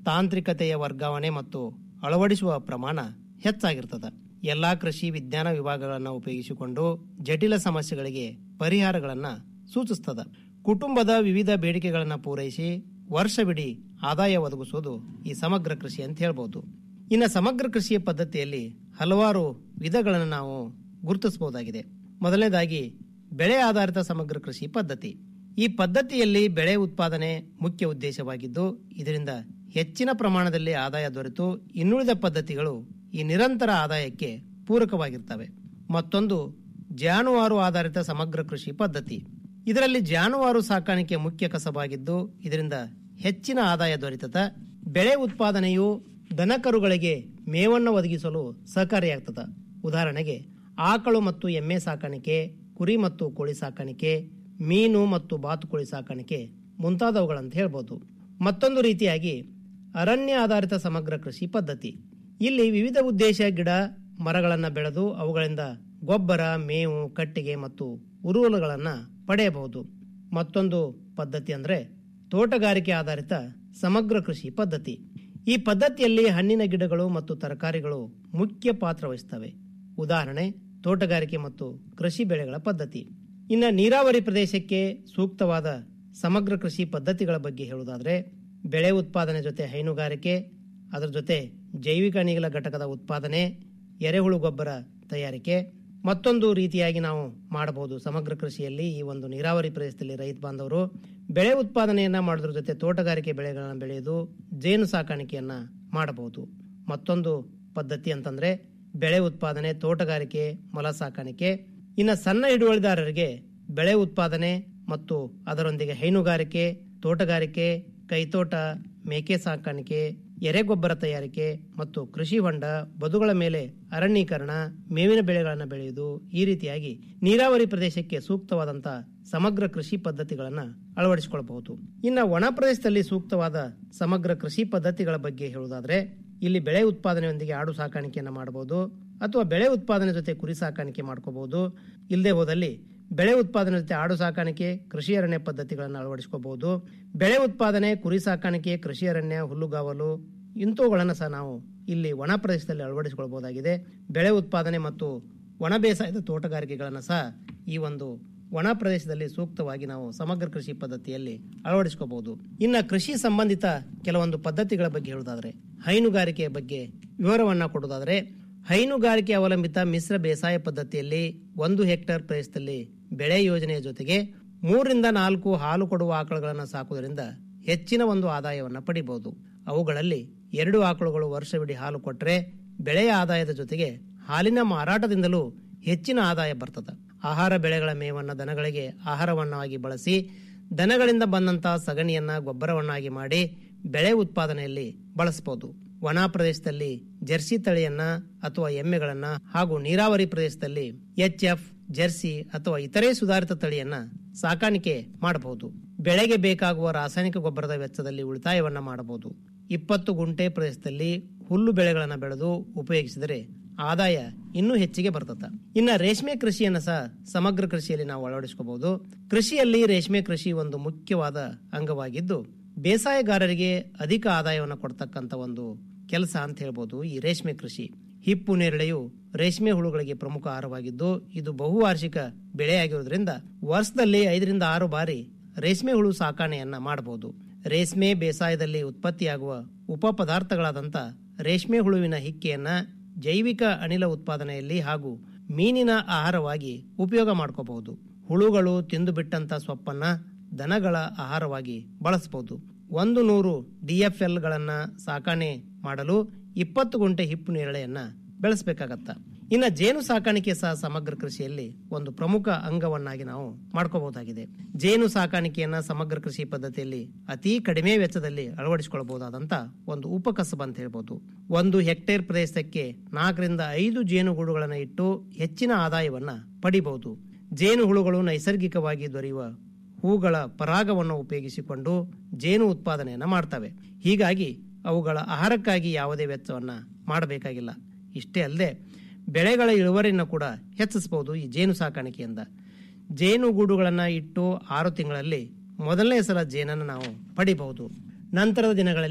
ತಾಂತ್ರಿಕತೆಯ ವರ್ಗಾವಣೆ ಮತ್ತು ಅಳವಡಿಸುವ ಪ್ರಮಾಣ ಹೆಚ್ಚಾಗಿರ್ತದೆ ಎಲ್ಲಾ ಕೃಷಿ ವಿಜ್ಞಾನ ವಿಭಾಗಗಳನ್ನು ಉಪಯೋಗಿಸಿಕೊಂಡು ಜಟಿಲ ಸಮಸ್ಯೆಗಳಿಗೆ ಪರಿಹಾರಗಳನ್ನು ಸೂಚಿಸ್ತದ ಕುಟುಂಬದ ವಿವಿಧ ಬೇಡಿಕೆಗಳನ್ನು ಪೂರೈಸಿ ವರ್ಷವಿಡೀ ಆದಾಯ ಒದಗಿಸುವುದು ಈ ಸಮಗ್ರ ಕೃಷಿ ಅಂತ ಹೇಳ್ಬೋದು ಇನ್ನು ಸಮಗ್ರ ಕೃಷಿಯ ಪದ್ಧತಿಯಲ್ಲಿ ಹಲವಾರು ವಿಧಗಳನ್ನು ನಾವು ಗುರುತಿಸಬಹುದಾಗಿದೆ ಮೊದಲನೇದಾಗಿ ಬೆಳೆ ಆಧಾರಿತ ಸಮಗ್ರ ಕೃಷಿ ಪದ್ಧತಿ ಈ ಪದ್ಧತಿಯಲ್ಲಿ ಬೆಳೆ ಉತ್ಪಾದನೆ ಮುಖ್ಯ ಉದ್ದೇಶವಾಗಿದ್ದು ಇದರಿಂದ ಹೆಚ್ಚಿನ ಪ್ರಮಾಣದಲ್ಲಿ ಆದಾಯ ದೊರೆತು ಇನ್ನುಳಿದ ಪದ್ಧತಿಗಳು ಈ ನಿರಂತರ ಆದಾಯಕ್ಕೆ ಪೂರಕವಾಗಿರ್ತವೆ ಮತ್ತೊಂದು ಜಾನುವಾರು ಆಧಾರಿತ ಸಮಗ್ರ ಕೃಷಿ ಪದ್ಧತಿ ಇದರಲ್ಲಿ ಜಾನುವಾರು ಸಾಕಾಣಿಕೆ ಮುಖ್ಯ ಕಸಬಾಗಿದ್ದು ಇದರಿಂದ ಹೆಚ್ಚಿನ ಆದಾಯ ದೊರೆತದ ಬೆಳೆ ಉತ್ಪಾದನೆಯು ದನಕರುಗಳಿಗೆ ಮೇವನ್ನು ಒದಗಿಸಲು ಸಹಕಾರಿಯಾಗ್ತದ ಉದಾಹರಣೆಗೆ ಆಕಳು ಮತ್ತು ಎಮ್ಮೆ ಸಾಕಾಣಿಕೆ ಕುರಿ ಮತ್ತು ಕೋಳಿ ಸಾಕಾಣಿಕೆ ಮೀನು ಮತ್ತು ಬಾತುಕೋಳಿ ಸಾಕಾಣಿಕೆ ಮುಂತಾದವುಗಳಂತ ಹೇಳ್ಬೋದು ಮತ್ತೊಂದು ರೀತಿಯಾಗಿ ಅರಣ್ಯ ಆಧಾರಿತ ಸಮಗ್ರ ಕೃಷಿ ಪದ್ಧತಿ ಇಲ್ಲಿ ವಿವಿಧ ಉದ್ದೇಶ ಗಿಡ ಮರಗಳನ್ನು ಬೆಳೆದು ಅವುಗಳಿಂದ ಗೊಬ್ಬರ ಮೇವು ಕಟ್ಟಿಗೆ ಮತ್ತು ಉರುವಲುಗಳನ್ನು ಪಡೆಯಬಹುದು ಮತ್ತೊಂದು ಪದ್ಧತಿ ಅಂದರೆ ತೋಟಗಾರಿಕೆ ಆಧಾರಿತ ಸಮಗ್ರ ಕೃಷಿ ಪದ್ಧತಿ ಈ ಪದ್ಧತಿಯಲ್ಲಿ ಹಣ್ಣಿನ ಗಿಡಗಳು ಮತ್ತು ತರಕಾರಿಗಳು ಮುಖ್ಯ ಪಾತ್ರ ವಹಿಸ್ತವೆ ಉದಾಹರಣೆ ತೋಟಗಾರಿಕೆ ಮತ್ತು ಕೃಷಿ ಬೆಳೆಗಳ ಪದ್ಧತಿ ಇನ್ನು ನೀರಾವರಿ ಪ್ರದೇಶಕ್ಕೆ ಸೂಕ್ತವಾದ ಸಮಗ್ರ ಕೃಷಿ ಪದ್ಧತಿಗಳ ಬಗ್ಗೆ ಹೇಳುವುದಾದರೆ ಬೆಳೆ ಉತ್ಪಾದನೆ ಜೊತೆ ಹೈನುಗಾರಿಕೆ ಅದರ ಜೊತೆ ಜೈವಿಕ ಅನಿಲ ಘಟಕದ ಉತ್ಪಾದನೆ ಎರೆಹುಳು ಗೊಬ್ಬರ ತಯಾರಿಕೆ ಮತ್ತೊಂದು ರೀತಿಯಾಗಿ ನಾವು ಮಾಡಬಹುದು ಸಮಗ್ರ ಕೃಷಿಯಲ್ಲಿ ಈ ಒಂದು ನೀರಾವರಿ ಪ್ರದೇಶದಲ್ಲಿ ರೈತ ಬಾಂಧವರು ಬೆಳೆ ಉತ್ಪಾದನೆಯನ್ನ ಮಾಡೋದ್ರ ಜೊತೆ ತೋಟಗಾರಿಕೆ ಬೆಳೆಗಳನ್ನು ಬೆಳೆಯುವುದು ಜೇನು ಸಾಕಾಣಿಕೆಯನ್ನ ಮಾಡಬಹುದು ಮತ್ತೊಂದು ಪದ್ಧತಿ ಅಂತಂದ್ರೆ ಬೆಳೆ ಉತ್ಪಾದನೆ ತೋಟಗಾರಿಕೆ ಮೊಲ ಸಾಕಾಣಿಕೆ ಇನ್ನು ಸಣ್ಣ ಹಿಡುವಳಿದಾರರಿಗೆ ಬೆಳೆ ಉತ್ಪಾದನೆ ಮತ್ತು ಅದರೊಂದಿಗೆ ಹೈನುಗಾರಿಕೆ ತೋಟಗಾರಿಕೆ ಕೈತೋಟ ಮೇಕೆ ಸಾಕಾಣಿಕೆ ಎರೆಗೊಬ್ಬರ ತಯಾರಿಕೆ ಮತ್ತು ಕೃಷಿ ಹೊಂಡ ಬದುಗಳ ಮೇಲೆ ಅರಣ್ಯೀಕರಣ ಮೇವಿನ ಬೆಳೆಗಳನ್ನು ಬೆಳೆಯುವುದು ಈ ರೀತಿಯಾಗಿ ನೀರಾವರಿ ಪ್ರದೇಶಕ್ಕೆ ಸೂಕ್ತವಾದಂತಹ ಸಮಗ್ರ ಕೃಷಿ ಪದ್ಧತಿಗಳನ್ನು ಅಳವಡಿಸಿಕೊಳ್ಳಬಹುದು ಇನ್ನು ಒಣ ಪ್ರದೇಶದಲ್ಲಿ ಸೂಕ್ತವಾದ ಸಮಗ್ರ ಕೃಷಿ ಪದ್ಧತಿಗಳ ಬಗ್ಗೆ ಹೇಳುವುದಾದ್ರೆ ಇಲ್ಲಿ ಬೆಳೆ ಉತ್ಪಾದನೆಯೊಂದಿಗೆ ಆಡು ಸಾಕಾಣಿಕೆಯನ್ನು ಮಾಡಬಹುದು ಅಥವಾ ಬೆಳೆ ಉತ್ಪಾದನೆ ಜೊತೆ ಕುರಿ ಸಾಕಾಣಿಕೆ ಮಾಡ್ಕೋಬಹುದು ಇಲ್ಲದೆ ಹೋದಲ್ಲಿ ಬೆಳೆ ಉತ್ಪಾದನೆ ಜೊತೆ ಆಡು ಸಾಕಾಣಿಕೆ ಕೃಷಿ ಅರಣ್ಯ ಪದ್ಧತಿಗಳನ್ನು ಅಳವಡಿಸ್ಕೋಬಹುದು ಬೆಳೆ ಉತ್ಪಾದನೆ ಕುರಿ ಸಾಕಾಣಿಕೆ ಕೃಷಿ ಅರಣ್ಯ ಹುಲ್ಲುಗಾವಲು ಇಂಥವುಗಳನ್ನು ಸಹ ನಾವು ಇಲ್ಲಿ ಒಣ ಪ್ರದೇಶದಲ್ಲಿ ಅಳವಡಿಸಿಕೊಳ್ಬಹುದಾಗಿದೆ ಬೆಳೆ ಉತ್ಪಾದನೆ ಮತ್ತು ಒಣ ಬೇಸಾಯದ ತೋಟಗಾರಿಕೆಗಳನ್ನು ಸಹ ಈ ಒಂದು ಒಣ ಪ್ರದೇಶದಲ್ಲಿ ಸೂಕ್ತವಾಗಿ ನಾವು ಸಮಗ್ರ ಕೃಷಿ ಪದ್ಧತಿಯಲ್ಲಿ ಅಳವಡಿಸ್ಕೋಬಹುದು ಇನ್ನು ಕೃಷಿ ಸಂಬಂಧಿತ ಕೆಲವೊಂದು ಪದ್ಧತಿಗಳ ಬಗ್ಗೆ ಹೇಳುವುದಾದ್ರೆ ಹೈನುಗಾರಿಕೆಯ ಬಗ್ಗೆ ವಿವರವನ್ನ ಕೊಡುವುದಾದ್ರೆ ಹೈನುಗಾರಿಕೆ ಅವಲಂಬಿತ ಮಿಶ್ರ ಬೇಸಾಯ ಪದ್ಧತಿಯಲ್ಲಿ ಒಂದು ಹೆಕ್ಟೇರ್ ಪ್ರದೇಶದಲ್ಲಿ ಬೆಳೆ ಯೋಜನೆಯ ಜೊತೆಗೆ ಮೂರರಿಂದ ನಾಲ್ಕು ಹಾಲು ಕೊಡುವ ಆಕಳುಗಳನ್ನು ಸಾಕುವುದರಿಂದ ಹೆಚ್ಚಿನ ಒಂದು ಆದಾಯವನ್ನು ಪಡಿಬಹುದು ಅವುಗಳಲ್ಲಿ ಎರಡು ಆಕಳುಗಳು ವರ್ಷವಿಡೀ ಹಾಲು ಕೊಟ್ಟರೆ ಬೆಳೆಯ ಆದಾಯದ ಜೊತೆಗೆ ಹಾಲಿನ ಮಾರಾಟದಿಂದಲೂ ಹೆಚ್ಚಿನ ಆದಾಯ ಬರ್ತದೆ ಆಹಾರ ಬೆಳೆಗಳ ಮೇವನ್ನ ದನಗಳಿಗೆ ಆಹಾರವನ್ನಾಗಿ ಬಳಸಿ ದನಗಳಿಂದ ಬಂದಂತಹ ಸಗಣಿಯನ್ನ ಗೊಬ್ಬರವನ್ನಾಗಿ ಮಾಡಿ ಬೆಳೆ ಉತ್ಪಾದನೆಯಲ್ಲಿ ಬಳಸಬಹುದು ವನ ಪ್ರದೇಶದಲ್ಲಿ ಜರ್ಸಿ ತಳಿಯನ್ನ ಅಥವಾ ಎಮ್ಮೆಗಳನ್ನ ಹಾಗೂ ನೀರಾವರಿ ಪ್ರದೇಶದಲ್ಲಿ ಎಚ್ ಎಫ್ ಜರ್ಸಿ ಅಥವಾ ಇತರೆ ಸುಧಾರಿತ ತಳಿಯನ್ನ ಸಾಕಾಣಿಕೆ ಮಾಡಬಹುದು ಬೆಳೆಗೆ ಬೇಕಾಗುವ ರಾಸಾಯನಿಕ ಗೊಬ್ಬರದ ವೆಚ್ಚದಲ್ಲಿ ಉಳಿತಾಯವನ್ನ ಮಾಡಬಹುದು ಇಪ್ಪತ್ತು ಗುಂಟೆ ಪ್ರದೇಶದಲ್ಲಿ ಹುಲ್ಲು ಬೆಳೆಗಳನ್ನು ಬೆಳೆದು ಉಪಯೋಗಿಸಿದರೆ ಆದಾಯ ಇನ್ನೂ ಹೆಚ್ಚಿಗೆ ಬರ್ತದ ಇನ್ನ ರೇಷ್ಮೆ ಕೃಷಿಯನ್ನ ಸಹ ಸಮಗ್ರ ಕೃಷಿಯಲ್ಲಿ ನಾವು ಅಳವಡಿಸ್ಕೋಬಹುದು ಕೃಷಿಯಲ್ಲಿ ರೇಷ್ಮೆ ಕೃಷಿ ಒಂದು ಮುಖ್ಯವಾದ ಅಂಗವಾಗಿದ್ದು ಬೇಸಾಯಗಾರರಿಗೆ ಅಧಿಕ ಆದಾಯವನ್ನು ಕೊಡ್ತಕ್ಕಂತ ಒಂದು ಕೆಲಸ ಅಂತ ಹೇಳ್ಬೋದು ಈ ರೇಷ್ಮೆ ಕೃಷಿ ಹಿಪ್ಪು ನೇರಳೆಯು ರೇಷ್ಮೆ ಹುಳುಗಳಿಗೆ ಪ್ರಮುಖ ಆಹಾರವಾಗಿದ್ದು ಇದು ಬಹುವಾರ್ಷಿಕ ಬೆಳೆಯಾಗಿರುವುದರಿಂದ ವರ್ಷದಲ್ಲಿ ಐದರಿಂದ ಆರು ಬಾರಿ ರೇಷ್ಮೆ ಹುಳು ಸಾಕಾಣೆಯನ್ನ ಮಾಡಬಹುದು ರೇಷ್ಮೆ ಬೇಸಾಯದಲ್ಲಿ ಉತ್ಪತ್ತಿಯಾಗುವ ಉಪ ಪದಾರ್ಥಗಳಾದಂಥ ರೇಷ್ಮೆ ಹುಳುವಿನ ಹಿಕ್ಕೆಯನ್ನ ಜೈವಿಕ ಅನಿಲ ಉತ್ಪಾದನೆಯಲ್ಲಿ ಹಾಗೂ ಮೀನಿನ ಆಹಾರವಾಗಿ ಉಪಯೋಗ ಮಾಡ್ಕೋಬಹುದು ಹುಳುಗಳು ತಿಂದು ಬಿಟ್ಟಂತ ಸೊಪ್ಪನ್ನ ದನಗಳ ಆಹಾರವಾಗಿ ಬಳಸಬಹುದು ಒಂದು ನೂರು ಡಿಎಫ್ಎಲ್ ಗಳನ್ನ ಸಾಕಾಣೆ ಮಾಡಲು ಇಪ್ಪತ್ತು ಗುಂಟೆ ಹಿಪ್ಪು ನೇರಳೆಯನ್ನ ಬೆಳೆಸಬೇಕಾಗತ್ತ ಇನ್ನ ಜೇನು ಸಾಕಾಣಿಕೆ ಸಹ ಸಮಗ್ರ ಕೃಷಿಯಲ್ಲಿ ಒಂದು ಪ್ರಮುಖ ಅಂಗವನ್ನಾಗಿ ನಾವು ಮಾಡ್ಕೋಬಹುದಾಗಿದೆ ಜೇನು ಸಾಕಾಣಿಕೆಯನ್ನ ಸಮಗ್ರ ಕೃಷಿ ಪದ್ಧತಿಯಲ್ಲಿ ಅತಿ ಕಡಿಮೆ ವೆಚ್ಚದಲ್ಲಿ ಅಳವಡಿಸಿಕೊಳ್ಳಬಹುದಾದಂತ ಒಂದು ಉಪಕಸಬ ಅಂತ ಹೇಳ್ಬೋದು ಒಂದು ಹೆಕ್ಟೇರ್ ಪ್ರದೇಶಕ್ಕೆ ನಾಲ್ಕರಿಂದ ಐದು ಜೇನುಗೂಡುಗಳನ್ನು ಇಟ್ಟು ಹೆಚ್ಚಿನ ಆದಾಯವನ್ನ ಪಡಿಬಹುದು ಜೇನು ಹುಳುಗಳು ನೈಸರ್ಗಿಕವಾಗಿ ದೊರೆಯುವ ಹೂಗಳ ಪರಾಗವನ್ನು ಉಪಯೋಗಿಸಿಕೊಂಡು ಜೇನು ಉತ್ಪಾದನೆಯನ್ನ ಮಾಡ್ತವೆ ಹೀಗಾಗಿ ಅವುಗಳ ಆಹಾರಕ್ಕಾಗಿ ಯಾವುದೇ ವೆಚ್ಚವನ್ನ ಮಾಡಬೇಕಾಗಿಲ್ಲ ಇಷ್ಟೇ ಅಲ್ಲದೆ ಬೆಳೆಗಳ ಇಳುವರಿಯನ್ನು ಕೂಡ ಹೆಚ್ಚಿಸಬಹುದು ಈ ಜೇನು ಸಾಕಾಣಿಕೆಯಿಂದ ಜೇನು ಗೂಡುಗಳನ್ನು ಇಟ್ಟು ಆರು ತಿಂಗಳಲ್ಲಿ ಮೊದಲನೇ ಸಲ ಜೇನನ್ನು ನಾವು ಪಡಿಬಹುದು ನಂತರದ ದಿನಗಳಲ್ಲಿ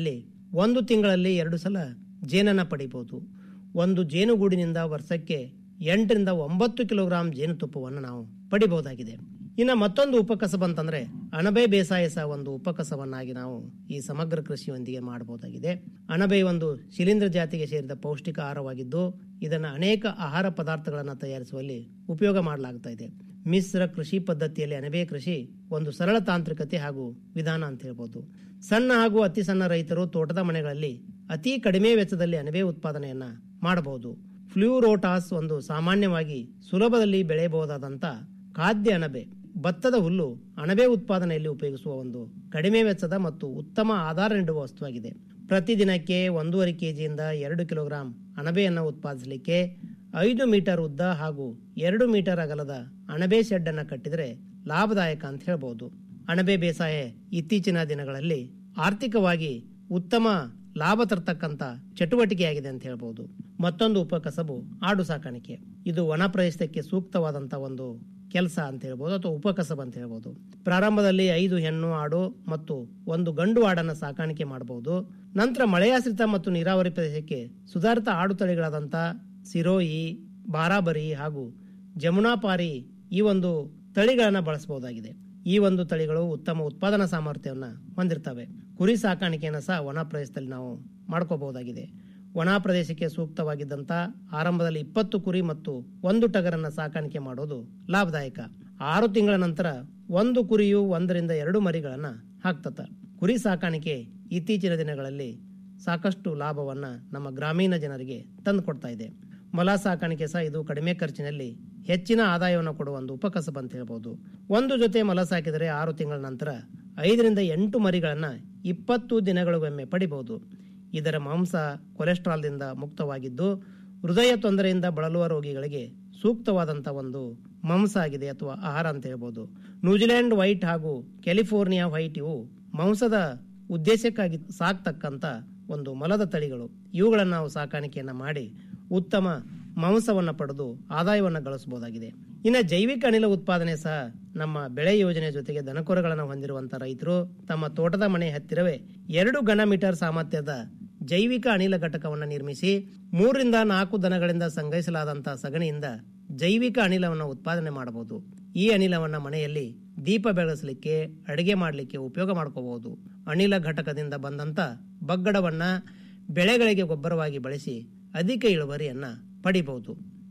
ಒಂದು ತಿಂಗಳಲ್ಲಿ ಎರಡು ಸಲ ಜೇನನ್ನ ಪಡಿಬಹುದು ಒಂದು ಜೇನುಗೂಡಿನಿಂದ ವರ್ಷಕ್ಕೆ ಎಂಟರಿಂದ ಒಂಬತ್ತು ಕಿಲೋಗ್ರಾಂ ಜೇನುತುಪ್ಪವನ್ನು ನಾವು ಪಡಿಬಹುದಾಗಿದೆ ಇನ್ನು ಮತ್ತೊಂದು ಉಪಕಸಬ ಅಂತಂದ್ರೆ ಅಣಬೆ ಬೇಸಾಯ ಸಹ ಒಂದು ಉಪಕಸವನ್ನಾಗಿ ನಾವು ಈ ಸಮಗ್ರ ಕೃಷಿಯೊಂದಿಗೆ ಮಾಡಬಹುದಾಗಿದೆ ಅಣಬೆ ಒಂದು ಶಿಲೀಂಧ್ರ ಜಾತಿಗೆ ಸೇರಿದ ಪೌಷ್ಟಿಕ ಆಹಾರವಾಗಿದ್ದು ಇದನ್ನು ಅನೇಕ ಆಹಾರ ಪದಾರ್ಥಗಳನ್ನು ತಯಾರಿಸುವಲ್ಲಿ ಉಪಯೋಗ ಮಾಡಲಾಗ್ತಾ ಇದೆ ಮಿಶ್ರ ಕೃಷಿ ಪದ್ಧತಿಯಲ್ಲಿ ಅಣಬೆ ಕೃಷಿ ಒಂದು ಸರಳ ತಾಂತ್ರಿಕತೆ ಹಾಗೂ ವಿಧಾನ ಅಂತ ಹೇಳ್ಬೋದು ಸಣ್ಣ ಹಾಗೂ ಅತಿ ಸಣ್ಣ ರೈತರು ತೋಟದ ಮನೆಗಳಲ್ಲಿ ಅತಿ ಕಡಿಮೆ ವೆಚ್ಚದಲ್ಲಿ ಅಣಬೆ ಉತ್ಪಾದನೆಯನ್ನ ಮಾಡಬಹುದು ಫ್ಲೂರೋಟಾಸ್ ಒಂದು ಸಾಮಾನ್ಯವಾಗಿ ಸುಲಭದಲ್ಲಿ ಬೆಳೆಯಬಹುದಾದಂಥ ಖಾದ್ಯ ಅಣಬೆ ಭತ್ತದ ಹುಲ್ಲು ಅಣಬೆ ಉತ್ಪಾದನೆಯಲ್ಲಿ ಉಪಯೋಗಿಸುವ ಒಂದು ಕಡಿಮೆ ವೆಚ್ಚದ ಮತ್ತು ಉತ್ತಮ ಆಧಾರ ನೀಡುವ ವಸ್ತುವಾಗಿದೆ ಪ್ರತಿದಿನಕ್ಕೆ ಒಂದೂವರೆ ಕೆಜಿಯಿಂದ ಎರಡು ಕಿಲೋಗ್ರಾಂ ಅಣಬೆಯನ್ನು ಉತ್ಪಾದಿಸಲಿಕ್ಕೆ ಐದು ಮೀಟರ್ ಉದ್ದ ಹಾಗೂ ಎರಡು ಮೀಟರ್ ಅಗಲದ ಅಣಬೆ ಶೆಡ್ ಅನ್ನು ಕಟ್ಟಿದರೆ ಲಾಭದಾಯಕ ಅಂತ ಹೇಳ್ಬೋದು ಅಣಬೆ ಬೇಸಾಯ ಇತ್ತೀಚಿನ ದಿನಗಳಲ್ಲಿ ಆರ್ಥಿಕವಾಗಿ ಉತ್ತಮ ಲಾಭ ತರ್ತಕ್ಕಂಥ ಚಟುವಟಿಕೆಯಾಗಿದೆ ಅಂತ ಹೇಳ್ಬೋದು ಮತ್ತೊಂದು ಉಪಕಸಬು ಆಡು ಸಾಕಾಣಿಕೆ ಇದು ವನ ಪ್ರದೇಶಕ್ಕೆ ಸೂಕ್ತವಾದಂತ ಒಂದು ಕೆಲಸ ಅಂತ ಹೇಳ್ಬೋದು ಅಥವಾ ಉಪಕಸಬ ಅಂತ ಹೇಳ್ಬೋದು ಪ್ರಾರಂಭದಲ್ಲಿ ಐದು ಹೆಣ್ಣು ಆಡು ಮತ್ತು ಒಂದು ಗಂಡು ಆಡನ್ನು ಸಾಕಾಣಿಕೆ ಮಾಡಬಹುದು ನಂತರ ಮಳೆಯಾಶ್ರಿತ ಮತ್ತು ನೀರಾವರಿ ಪ್ರದೇಶಕ್ಕೆ ಸುಧಾರಿತ ಆಡು ತಳಿಗಳಾದಂಥ ಸಿರೋಯಿ ಬಾರಾಬರಿ ಹಾಗೂ ಜಮುನಾಪಾರಿ ಈ ಒಂದು ತಳಿಗಳನ್ನು ಬಳಸಬಹುದಾಗಿದೆ ಈ ಒಂದು ತಳಿಗಳು ಉತ್ತಮ ಉತ್ಪಾದನಾ ಸಾಮರ್ಥ್ಯವನ್ನು ಹೊಂದಿರ್ತವೆ ಕುರಿ ಸಾಕಾಣಿಕೆಯನ್ನು ಸಹ ಒಣ ಪ್ರದೇಶದಲ್ಲಿ ನಾವು ಮಾಡ್ಕೋಬಹುದಾಗಿದೆ ಒಣ ಪ್ರದೇಶಕ್ಕೆ ಸೂಕ್ತವಾಗಿದ್ದಂಥ ಆರಂಭದಲ್ಲಿ ಇಪ್ಪತ್ತು ಕುರಿ ಮತ್ತು ಒಂದು ಟಗರನ್ನ ಸಾಕಾಣಿಕೆ ಮಾಡೋದು ಲಾಭದಾಯಕ ಆರು ತಿಂಗಳ ನಂತರ ಒಂದು ಕುರಿಯು ಒಂದರಿಂದ ಎರಡು ಮರಿಗಳನ್ನ ಹಾಕ್ತತ ಕುರಿ ಸಾಕಾಣಿಕೆ ಇತ್ತೀಚಿನ ದಿನಗಳಲ್ಲಿ ಸಾಕಷ್ಟು ಲಾಭವನ್ನ ನಮ್ಮ ಗ್ರಾಮೀಣ ಜನರಿಗೆ ತಂದು ಕೊಡ್ತಾ ಇದೆ ಮೊಲ ಸಾಕಾಣಿಕೆ ಸಹ ಇದು ಕಡಿಮೆ ಖರ್ಚಿನಲ್ಲಿ ಹೆಚ್ಚಿನ ಆದಾಯವನ್ನು ಕೊಡುವ ಒಂದು ಉಪಕಸಬ ಅಂತ ಹೇಳ್ಬೋದು ಒಂದು ಜೊತೆ ಮೊಲ ಸಾಕಿದರೆ ಆರು ತಿಂಗಳ ನಂತರ ಐದರಿಂದ ಎಂಟು ಮರಿಗಳನ್ನ ಇಪ್ಪತ್ತು ದಿನಗಳಿಗೊಮ್ಮೆ ಪಡಿಬಹುದು ಇದರ ಮಾಂಸ ಕೊಲೆಸ್ಟ್ರಾಲ್ದಿಂದ ಮುಕ್ತವಾಗಿದ್ದು ಹೃದಯ ತೊಂದರೆಯಿಂದ ಬಳಲುವ ರೋಗಿಗಳಿಗೆ ಸೂಕ್ತವಾದಂಥ ಒಂದು ಮಾಂಸ ಆಗಿದೆ ಅಥವಾ ಆಹಾರ ಅಂತ ಹೇಳ್ಬೋದು ನ್ಯೂಜಿಲೆಂಡ್ ವೈಟ್ ಹಾಗೂ ಕ್ಯಾಲಿಫೋರ್ನಿಯಾ ವೈಟ್ ಇವು ಮಾಂಸದ ಉದ್ದೇಶಕ್ಕಾಗಿ ಸಾಕ್ತಕ್ಕಂಥ ಒಂದು ಮಲದ ತಳಿಗಳು ಇವುಗಳನ್ನು ನಾವು ಸಾಕಾಣಿಕೆಯನ್ನ ಮಾಡಿ ಉತ್ತಮ ಮಾಂಸವನ್ನು ಪಡೆದು ಆದಾಯವನ್ನು ಗಳಿಸಬಹುದಾಗಿದೆ ಇನ್ನು ಜೈವಿಕ ಅನಿಲ ಉತ್ಪಾದನೆ ಸಹ ನಮ್ಮ ಬೆಳೆ ಯೋಜನೆ ಜೊತೆಗೆ ದನಕರುಗಳನ್ನು ಹೊಂದಿರುವಂತಹ ರೈತರು ತಮ್ಮ ತೋಟದ ಮನೆ ಹತ್ತಿರವೇ ಎರಡು ಘನ ಮೀಟರ್ ಸಾಮರ್ಥ್ಯದ ಜೈವಿಕ ಅನಿಲ ಘಟಕವನ್ನು ನಿರ್ಮಿಸಿ ಮೂರರಿಂದ ನಾಲ್ಕು ದನಗಳಿಂದ ಸಂಗ್ರಹಿಸಲಾದಂತಹ ಸಗಣಿಯಿಂದ ಜೈವಿಕ ಅನಿಲವನ್ನು ಉತ್ಪಾದನೆ ಮಾಡಬಹುದು ಈ ಅನಿಲವನ್ನು ಮನೆಯಲ್ಲಿ ದೀಪ ಬೆಳಗಿಸಲಿಕ್ಕೆ ಅಡಿಗೆ ಮಾಡಲಿಕ್ಕೆ ಉಪಯೋಗ ಮಾಡ್ಕೋಬಹುದು ಅನಿಲ ಘಟಕದಿಂದ ಬಂದಂತ ಬಗ್ಗಡವನ್ನ ಬೆಳೆಗಳಿಗೆ ಗೊಬ್ಬರವಾಗಿ ಬಳಸಿ ಅಧಿಕ ಇಳುವರಿಯನ್ನ ಪಡಿಬಹುದು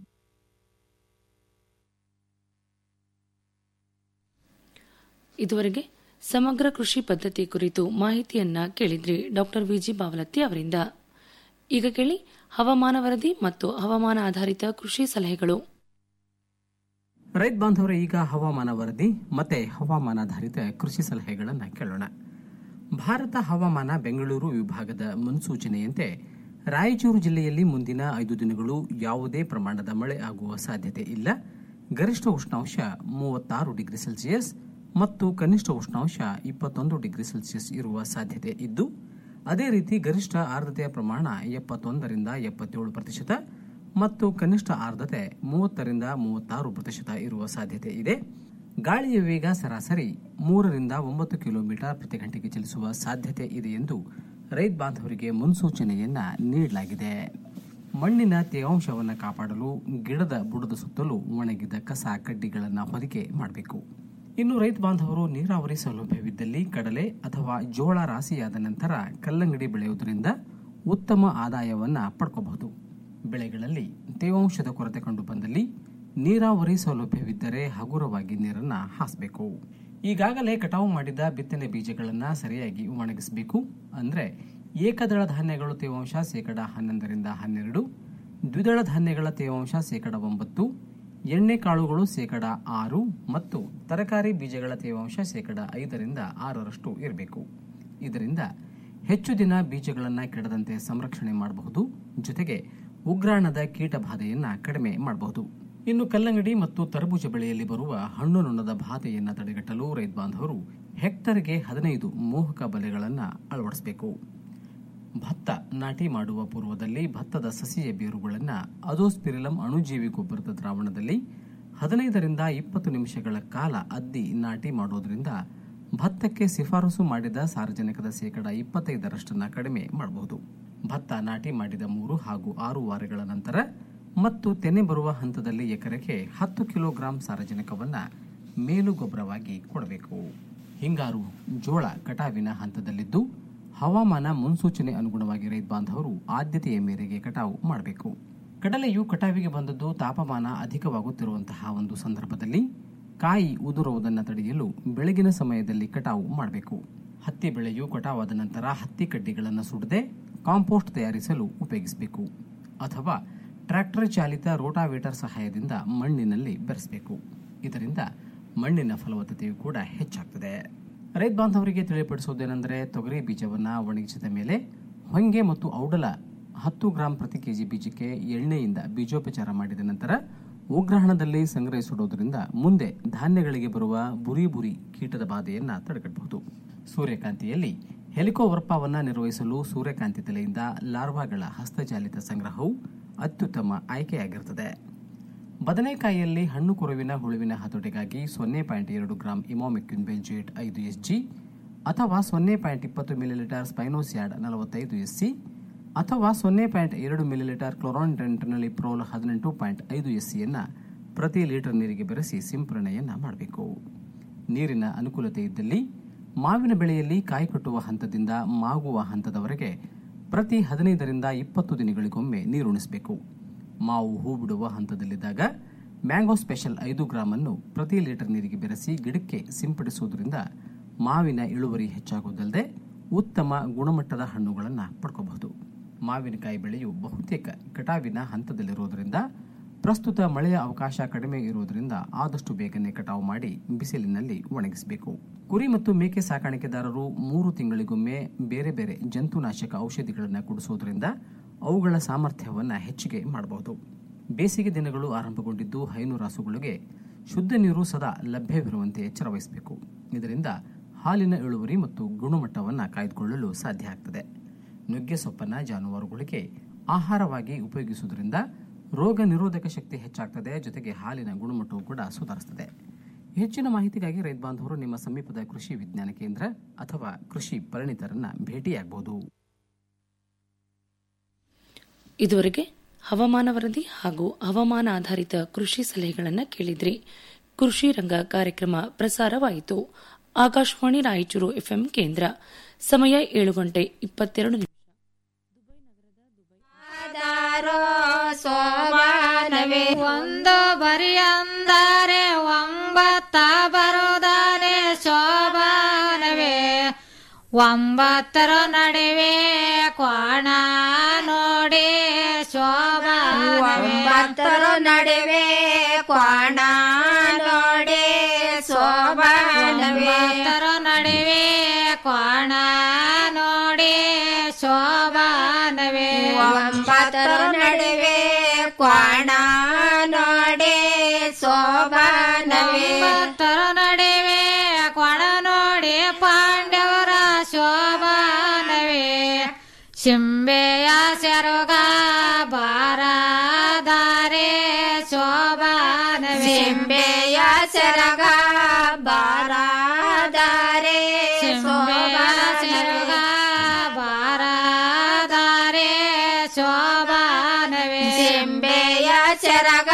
ಇದುವರೆಗೆ ಸಮಗ್ರ ಕೃಷಿ ಪದ್ಧತಿ ಕುರಿತು ಮಾಹಿತಿಯನ್ನ ಕೇಳಿದ್ರಿ ಡಾಕ್ಟರ್ ವಿಜಿ ಬಾವಲತ್ತಿ ಅವರಿಂದ ಈಗ ಕೇಳಿ ಹವಾಮಾನ ವರದಿ ಮತ್ತು ಹವಾಮಾನ ಆಧಾರಿತ ಕೃಷಿ ಸಲಹೆಗಳು ರೈತ ಬಾಂಧವರ ಈಗ ಹವಾಮಾನ ವರದಿ ಮತ್ತೆ ಹವಾಮಾನಾಧಾರಿತ ಕೃಷಿ ಸಲಹೆಗಳನ್ನು ಕೇಳೋಣ ಭಾರತ ಹವಾಮಾನ ಬೆಂಗಳೂರು ವಿಭಾಗದ ಮುನ್ಸೂಚನೆಯಂತೆ ರಾಯಚೂರು ಜಿಲ್ಲೆಯಲ್ಲಿ ಮುಂದಿನ ಐದು ದಿನಗಳು ಯಾವುದೇ ಪ್ರಮಾಣದ ಮಳೆ ಆಗುವ ಸಾಧ್ಯತೆ ಇಲ್ಲ ಗರಿಷ್ಠ ಉಷ್ಣಾಂಶ ಮೂವತ್ತಾರು ಡಿಗ್ರಿ ಸೆಲ್ಸಿಯಸ್ ಮತ್ತು ಕನಿಷ್ಠ ಉಷ್ಣಾಂಶ ಇಪ್ಪತ್ತೊಂದು ಡಿಗ್ರಿ ಸೆಲ್ಸಿಯಸ್ ಇರುವ ಸಾಧ್ಯತೆ ಇದ್ದು ಅದೇ ರೀತಿ ಗರಿಷ್ಠ ಆರ್ದ್ರತೆಯ ಪ್ರಮಾಣ ಎಪ್ಪತ್ತೊಂದರಿಂದ ಎಪ್ಪತ್ತೇಳು ಪ್ರತಿಶತ ಮತ್ತು ಕನಿಷ್ಠ ಆರ್ದ್ರತೆ ಮೂವತ್ತರಿಂದ ಮೂವತ್ತಾರು ಪ್ರತಿಶತ ಇರುವ ಸಾಧ್ಯತೆ ಇದೆ ಗಾಳಿಯ ವೇಗ ಸರಾಸರಿ ಮೂರರಿಂದ ಒಂಬತ್ತು ಕಿಲೋಮೀಟರ್ ಪ್ರತಿ ಗಂಟೆಗೆ ಚಲಿಸುವ ಸಾಧ್ಯತೆ ಇದೆ ಎಂದು ರೈತ ಬಾಂಧವರಿಗೆ ಮುನ್ಸೂಚನೆಯನ್ನ ನೀಡಲಾಗಿದೆ ಮಣ್ಣಿನ ತೇವಾಂಶವನ್ನು ಕಾಪಾಡಲು ಗಿಡದ ಬುಡದ ಸುತ್ತಲೂ ಒಣಗಿದ ಕಸ ಕಡ್ಡಿಗಳನ್ನು ಹೊದಿಕೆ ಮಾಡಬೇಕು ಇನ್ನು ರೈತ ಬಾಂಧವರು ನೀರಾವರಿ ಸೌಲಭ್ಯವಿದ್ದಲ್ಲಿ ಕಡಲೆ ಅಥವಾ ಜೋಳ ರಾಶಿಯಾದ ನಂತರ ಕಲ್ಲಂಗಡಿ ಬೆಳೆಯುವುದರಿಂದ ಉತ್ತಮ ಆದಾಯವನ್ನ ಪಡ್ಕೋಬಹುದು ಬೆಳೆಗಳಲ್ಲಿ ತೇವಾಂಶದ ಕೊರತೆ ಕಂಡು ಬಂದಲ್ಲಿ ನೀರಾವರಿ ಸೌಲಭ್ಯವಿದ್ದರೆ ಹಗುರವಾಗಿ ನೀರನ್ನ ಹಾಸಬೇಕು ಈಗಾಗಲೇ ಕಟಾವು ಮಾಡಿದ ಬಿತ್ತನೆ ಬೀಜಗಳನ್ನ ಸರಿಯಾಗಿ ಒಣಗಿಸಬೇಕು ಅಂದ್ರೆ ಏಕದಳ ಧಾನ್ಯಗಳು ತೇವಾಂಶ ಶೇಕಡ ಹನ್ನೊಂದರಿಂದ ಹನ್ನೆರಡು ದ್ವಿದಳ ಧಾನ್ಯಗಳ ತೇವಾಂಶ ಶೇಕಡ ಒಂಬತ್ತು ಎಣ್ಣೆ ಕಾಳುಗಳು ಶೇಕಡ ಆರು ಮತ್ತು ತರಕಾರಿ ಬೀಜಗಳ ತೇವಾಂಶ ಶೇಕಡ ಐದರಿಂದ ಆರರಷ್ಟು ಇರಬೇಕು ಇದರಿಂದ ಹೆಚ್ಚು ದಿನ ಬೀಜಗಳನ್ನು ಕೆಡದಂತೆ ಸಂರಕ್ಷಣೆ ಮಾಡಬಹುದು ಜೊತೆಗೆ ಉಗ್ರಾಣದ ಕೀಟ ಬಾಧೆಯನ್ನ ಕಡಿಮೆ ಮಾಡಬಹುದು ಇನ್ನು ಕಲ್ಲಂಗಡಿ ಮತ್ತು ತರಬೂಜ ಬೆಳೆಯಲ್ಲಿ ಬರುವ ಹಣ್ಣು ನುಣ್ಣದ ಬಾಧೆಯನ್ನು ತಡೆಗಟ್ಟಲು ರೈತ ಬಾಂಧವರು ಹೆಕ್ಟರ್ಗೆ ಹದಿನೈದು ಮೋಹಕ ಬಲೆಗಳನ್ನು ಅಳವಡಿಸಬೇಕು ಭತ್ತ ನಾಟಿ ಮಾಡುವ ಪೂರ್ವದಲ್ಲಿ ಭತ್ತದ ಸಸಿಯ ಬೇರುಗಳನ್ನು ಅಜೋಸ್ಪಿರಿಲಂ ಅಣುಜೀವಿ ಗೊಬ್ಬರದ ದ್ರಾವಣದಲ್ಲಿ ಹದಿನೈದರಿಂದ ಇಪ್ಪತ್ತು ನಿಮಿಷಗಳ ಕಾಲ ಅದ್ದಿ ನಾಟಿ ಮಾಡೋದ್ರಿಂದ ಭತ್ತಕ್ಕೆ ಶಿಫಾರಸು ಮಾಡಿದ ಸಾರ್ವಜನಿಕದ ಶೇಕಡ ಇಪ್ಪತ್ತೈದರಷ್ಟನ್ನ ಕಡಿಮೆ ಮಾಡಬಹುದು ಭತ್ತ ನಾಟಿ ಮಾಡಿದ ಮೂರು ಹಾಗೂ ಆರು ವಾರಗಳ ನಂತರ ಮತ್ತು ತೆನೆ ಬರುವ ಹಂತದಲ್ಲಿ ಎಕರೆಗೆ ಹತ್ತು ಕಿಲೋಗ್ರಾಂ ಸಾರಜನಕವನ್ನ ಮೇಲು ಗೊಬ್ಬರವಾಗಿ ಕೊಡಬೇಕು ಹಿಂಗಾರು ಜೋಳ ಕಟಾವಿನ ಹಂತದಲ್ಲಿದ್ದು ಹವಾಮಾನ ಮುನ್ಸೂಚನೆ ಅನುಗುಣವಾಗಿ ರೈತ ಬಾಂಧವರು ಆದ್ಯತೆಯ ಮೇರೆಗೆ ಕಟಾವು ಮಾಡಬೇಕು ಕಡಲೆಯು ಕಟಾವಿಗೆ ಬಂದದ್ದು ತಾಪಮಾನ ಅಧಿಕವಾಗುತ್ತಿರುವಂತಹ ಒಂದು ಸಂದರ್ಭದಲ್ಲಿ ಕಾಯಿ ಉದುರುವುದನ್ನು ತಡೆಯಲು ಬೆಳಗಿನ ಸಮಯದಲ್ಲಿ ಕಟಾವು ಮಾಡಬೇಕು ಹತ್ತಿ ಬೆಳೆಯು ಕಟಾವಾದ ನಂತರ ಹತ್ತಿ ಕಡ್ಡಿಗಳನ್ನು ಸುಡದೆ ಕಾಂಪೋಸ್ಟ್ ತಯಾರಿಸಲು ಉಪಯೋಗಿಸಬೇಕು ಅಥವಾ ಟ್ರ್ಯಾಕ್ಟರ್ ಚಾಲಿತ ರೋಟಾವೇಟರ್ ಸಹಾಯದಿಂದ ಮಣ್ಣಿನಲ್ಲಿ ಬೆರೆಸಬೇಕು ಇದರಿಂದ ಮಣ್ಣಿನ ಫಲವತ್ತತೆಯು ಕೂಡ ಹೆಚ್ಚಾಗ್ತದೆ ರೈತ ಬಾಂಧವರಿಗೆ ತಿಳಿಪಡಿಸುವುದೇನೆಂದರೆ ತೊಗರಿ ಬೀಜವನ್ನು ಒಣಗಿಸಿದ ಮೇಲೆ ಹೊಂಗೆ ಮತ್ತು ಔಡಲ ಹತ್ತು ಗ್ರಾಂ ಪ್ರತಿ ಕೆಜಿ ಬೀಜಕ್ಕೆ ಎಣ್ಣೆಯಿಂದ ಬೀಜೋಪಚಾರ ಮಾಡಿದ ನಂತರ ಉಗ್ರಹಣದಲ್ಲಿ ಸಂಗ್ರಹಿಸಿಡುವುದರಿಂದ ಮುಂದೆ ಧಾನ್ಯಗಳಿಗೆ ಬರುವ ಬುರಿ ಬುರಿ ಕೀಟದ ಬಾಧೆಯನ್ನ ತಡೆಗಟ್ಟಬಹುದು ಸೂರ್ಯಕಾಂತಿಯಲ್ಲಿ ಹೆಲಿಕೋವರ್ಪವನ್ನು ನಿರ್ವಹಿಸಲು ಸೂರ್ಯಕಾಂತಿ ತಲೆಯಿಂದ ಲಾರ್ವಾಗಳ ಹಸ್ತಚಾಲಿತ ಸಂಗ್ರಹವು ಅತ್ಯುತ್ತಮ ಆಯ್ಕೆಯಾಗಿರುತ್ತದೆ ಬದನೆಕಾಯಿಯಲ್ಲಿ ಹಣ್ಣು ಕುರುವಿನ ಹುಳುವಿನ ಹತೋಟಿಗಾಗಿ ಸೊನ್ನೆ ಪಾಯಿಂಟ್ ಎರಡು ಗ್ರಾಂ ಇಮೋಮೆಕ್ಯುನ್ ಬೆಂಜೇಟ್ ಐದು ಎಸ್ಜಿ ಅಥವಾ ಸೊನ್ನೆ ಪಾಯಿಂಟ್ ಇಪ್ಪತ್ತು ಮಿಲಿಲೀಟರ್ ಸ್ಪೈನೋಸ್ಯಾಡ್ ನಲವತ್ತೈದು ಎಸ್ಸಿ ಅಥವಾ ಸೊನ್ನೆ ಪಾಯಿಂಟ್ ಎರಡು ಮಿಲಿಲೀಟರ್ ಕ್ಲೋರಾನ್ ಪ್ರೋಲ್ ಹದಿನೆಂಟು ಪಾಯಿಂಟ್ ಐದು ಎಸ್ಸಿಯನ್ನು ಪ್ರತಿ ಲೀಟರ್ ನೀರಿಗೆ ಬೆರೆಸಿ ಸಿಂಪರಣೆಯನ್ನ ಮಾಡಬೇಕು ನೀರಿನ ಅನುಕೂಲತೆ ಇದ್ದಲ್ಲಿ ಮಾವಿನ ಬೆಳೆಯಲ್ಲಿ ಕಾಯಿ ಕಟ್ಟುವ ಹಂತದಿಂದ ಮಾಗುವ ಹಂತದವರೆಗೆ ಪ್ರತಿ ಹದಿನೈದರಿಂದ ಇಪ್ಪತ್ತು ದಿನಗಳಿಗೊಮ್ಮೆ ನೀರುಣಿಸಬೇಕು ಮಾವು ಹೂ ಬಿಡುವ ಹಂತದಲ್ಲಿದ್ದಾಗ ಮ್ಯಾಂಗೋ ಸ್ಪೆಷಲ್ ಐದು ಗ್ರಾಂ ಅನ್ನು ಪ್ರತಿ ಲೀಟರ್ ನೀರಿಗೆ ಬೆರೆಸಿ ಗಿಡಕ್ಕೆ ಸಿಂಪಡಿಸುವುದರಿಂದ ಮಾವಿನ ಇಳುವರಿ ಹೆಚ್ಚಾಗುವುದಲ್ಲದೆ ಉತ್ತಮ ಗುಣಮಟ್ಟದ ಹಣ್ಣುಗಳನ್ನು ಪಡ್ಕೋಬಹುದು ಮಾವಿನಕಾಯಿ ಬೆಳೆಯು ಬಹುತೇಕ ಕಟಾವಿನ ಹಂತದಲ್ಲಿರುವುದರಿಂದ ಪ್ರಸ್ತುತ ಮಳೆಯ ಅವಕಾಶ ಕಡಿಮೆ ಇರುವುದರಿಂದ ಆದಷ್ಟು ಬೇಗನೆ ಕಟಾವು ಮಾಡಿ ಬಿಸಿಲಿನಲ್ಲಿ ಒಣಗಿಸಬೇಕು ಕುರಿ ಮತ್ತು ಮೇಕೆ ಸಾಕಾಣಿಕೆದಾರರು ಮೂರು ತಿಂಗಳಿಗೊಮ್ಮೆ ಬೇರೆ ಬೇರೆ ಜಂತುನಾಶಕ ಔಷಧಿಗಳನ್ನು ಕುಡಿಸುವುದರಿಂದ ಅವುಗಳ ಸಾಮರ್ಥ್ಯವನ್ನು ಹೆಚ್ಚಿಗೆ ಮಾಡಬಹುದು ಬೇಸಿಗೆ ದಿನಗಳು ಆರಂಭಗೊಂಡಿದ್ದು ಹೈನು ರಾಸುಗಳಿಗೆ ಶುದ್ಧ ನೀರು ಸದಾ ಲಭ್ಯವಿರುವಂತೆ ಎಚ್ಚರವಹಿಸಬೇಕು ಇದರಿಂದ ಹಾಲಿನ ಇಳುವರಿ ಮತ್ತು ಗುಣಮಟ್ಟವನ್ನು ಕಾಯ್ದುಕೊಳ್ಳಲು ಸಾಧ್ಯ ಆಗ್ತದೆ ನುಗ್ಗೆ ಸೊಪ್ಪನ್ನು ಜಾನುವಾರುಗಳಿಗೆ ಆಹಾರವಾಗಿ ಉಪಯೋಗಿಸುವುದರಿಂದ ರೋಗ ನಿರೋಧಕ ಶಕ್ತಿ ಹೆಚ್ಚಾಗ್ತದೆ ಜೊತೆಗೆ ಹಾಲಿನ ಗುಣಮಟ್ಟವೂ ಕೂಡ ಸುಧಾರಿಸ್ತದೆ ಹೆಚ್ಚಿನ ಮಾಹಿತಿಗಾಗಿ ರೈತ ಬಾಂಧವರು ನಿಮ್ಮ ಸಮೀಪದ ಕೃಷಿ ವಿಜ್ಞಾನ ಕೇಂದ್ರ ಅಥವಾ ಕೃಷಿ ಪರಿಣಿತರನ್ನ ಭೇಟಿಯಾಗಬಹುದು ಇದುವರೆಗೆ ಹವಾಮಾನ ವರದಿ ಹಾಗೂ ಹವಾಮಾನ ಆಧಾರಿತ ಕೃಷಿ ಸಲಹೆಗಳನ್ನು ಕೇಳಿದ್ರಿ ಕೃಷಿ ರಂಗ ಕಾರ್ಯಕ್ರಮ ಪ್ರಸಾರವಾಯಿತು ಆಕಾಶವಾಣಿ ರಾಯಚೂರು ಎಫ್ಎಂ ಕೇಂದ್ರ ಸಮಯ ಏಳು ಗಂಟೆ ಇಪ್ಪತ್ತೆರಡು ನಿಮಿಷ ಸೋಮಾನವೇ ಒಂದು ಬರಿ ಅಂದರೆ ಒಂಬತ್ತ ಬರುದಾನೆ ಶೋಭಾನವೇ ಒಂಬತ್ತರ ನಡುವೆ ಕೋಣ ನೋಡಿ ಶೋಭಾ ಒಂಬತ್ತರ ನಡುವೆ ಕೋಣ ನೋಡಿ ಶೋಭಾನವೇ ಒಂಬತ್ತರ ನಡುವೆ ಕೋಣ ನೋಡಿ ಶೋಭಾನವೇ ಒಂಬತ್ತರ ನಡುವೆ ಕೋಣ ನೋಡಿ ಶೋಭಾನವೇ ಒಂಬತ್ತರ ನಡುವೆ ಕೋಣ ನೋಡಿ ಪಾಂಡವರ ಶೋಭಾನವೇ ಶಿಂಬೆಯ ಸೆರುಗ ಬಾರದಾರೆ ಶೋಭಾನವೇ ಶಿಂಬೆಯ ಸೆರಗ ಬಾರದಾರೆ ಶಿಂಬೆಯ ಸೆರಗ ಬಾರದಾರೆ ಶೋಭಾನವೇ ಶಿಂಬೆಯ ಸೆರಗ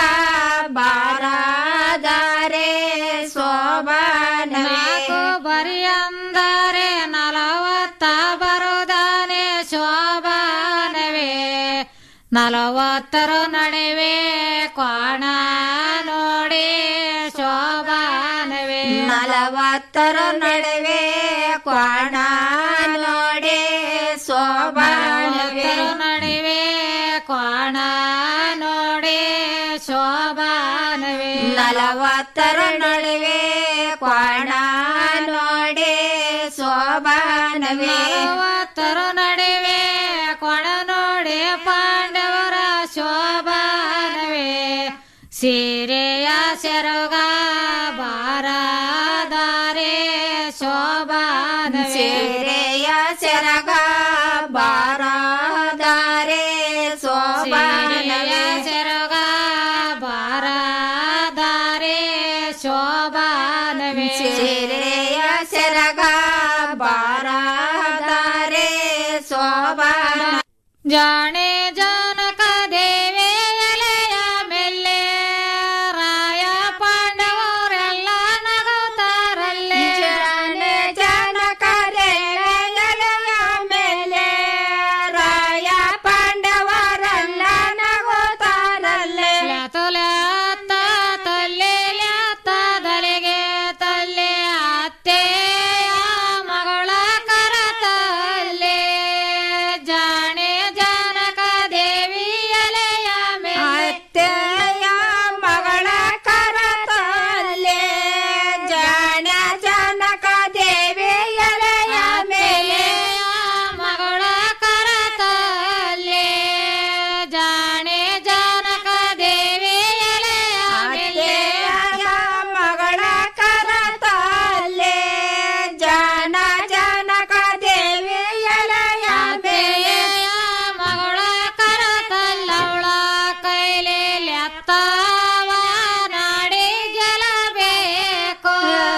ಬಾರದಾರೆ ಶೋಭಾನವೇ ಬರಿ ಅಂದರೆ ನಲವತ್ತ ಬರುದಾನೆ ಶೋಭಾನವೇ ನಲವತ್ತರ ನಡುವೆ ಕೋಣ ನೋಡಿ ಶೋಭಾನವೇ ನಲವತ್ತರ ನಡುವೆ ಕೋಣ ನೋಡಿ ಶೋಭಾನವೇ ನಡುವೆ ಕೋಣ ನೋಡಿ ಶೋಭಾನವೇ ನಲವತ್ತರ ನಡುವೆ ಕೋಣ ನೋಡಿ ಶೋಭಾನವೇ ನಲವತ್ತರ ನಡುವೆ ಕೊಣ ನೋಡಿ ಪಾಂಡವರ ಶೋಭಾನವೇ ಸೀರೆಯ ಸೆರಗ ಬಾರದಾರೆ ಶೋಭಾನವೇ ಸೀರೆಯ ಸೆರಗ ಬಾರದಾರೆ ಶೋಭಾನವೇ ಸೆರಗ ಬಾರದಾರೆ ಶೋಭಾನವೇ ಸೀರೆಯ ಸೆರಗ ಸೆರಗ ಬಾರದರೆ ಶೋಭಾನ ಜಾಣೆ ಜನಕ ದೇವಿ ಎಲೆಯ ಮೆಲ್ಲೆ ರಾಯ ಪಾಂಡವರೆಲ್ಲ ನಗುತ್ತಾರಲ್ಲೇ ಜಾಣೆ ಜನಕ ದೇವಿ ಎಲೆಯ ಮೇಲೆ ರಾಯ ಪಾಂಡವರೆಲ್ಲ ನಗುತ್ತಾರಲ್ಲೇ ಲ್ಯಾತ ತಲ್ಲೆ ಲ್ಯಾತ ದಲೆಗೆ ತಲ್ಲೆ ಅತ್ತೆಯ ಮಗಳ ಕರತಲ್ಲೇ ಜಾಣೆ ಜನಕ ದೇವಿ ಎಲೆಯ ಅತ್ತೆಯ ಮಗಳ ಕರತಲ್ಲೇ ಜಾಣ ಜನಕ ದೇವಿ ಎಲೆಯ ಮೇಲೆ ಮಗಳ ಕರತಲ್ಲೇ ಜಾಣೆ ಜನಕ ದೇವಿ ಎಲೆಯ ಮೇಲೆ ಮಗಳ ಕರತಲ್ಲೇ ಜಾಣ ಜನಕ ದೇವಿ ಎಲೆಯ ಮೇಲೆ ಮಗಳ ಕರತಲ್ಲವಳ ಕೈಲಿ ಲೆತ್ತವ ನಾಡಿ ಗೆಲ್ಲಬೇಕು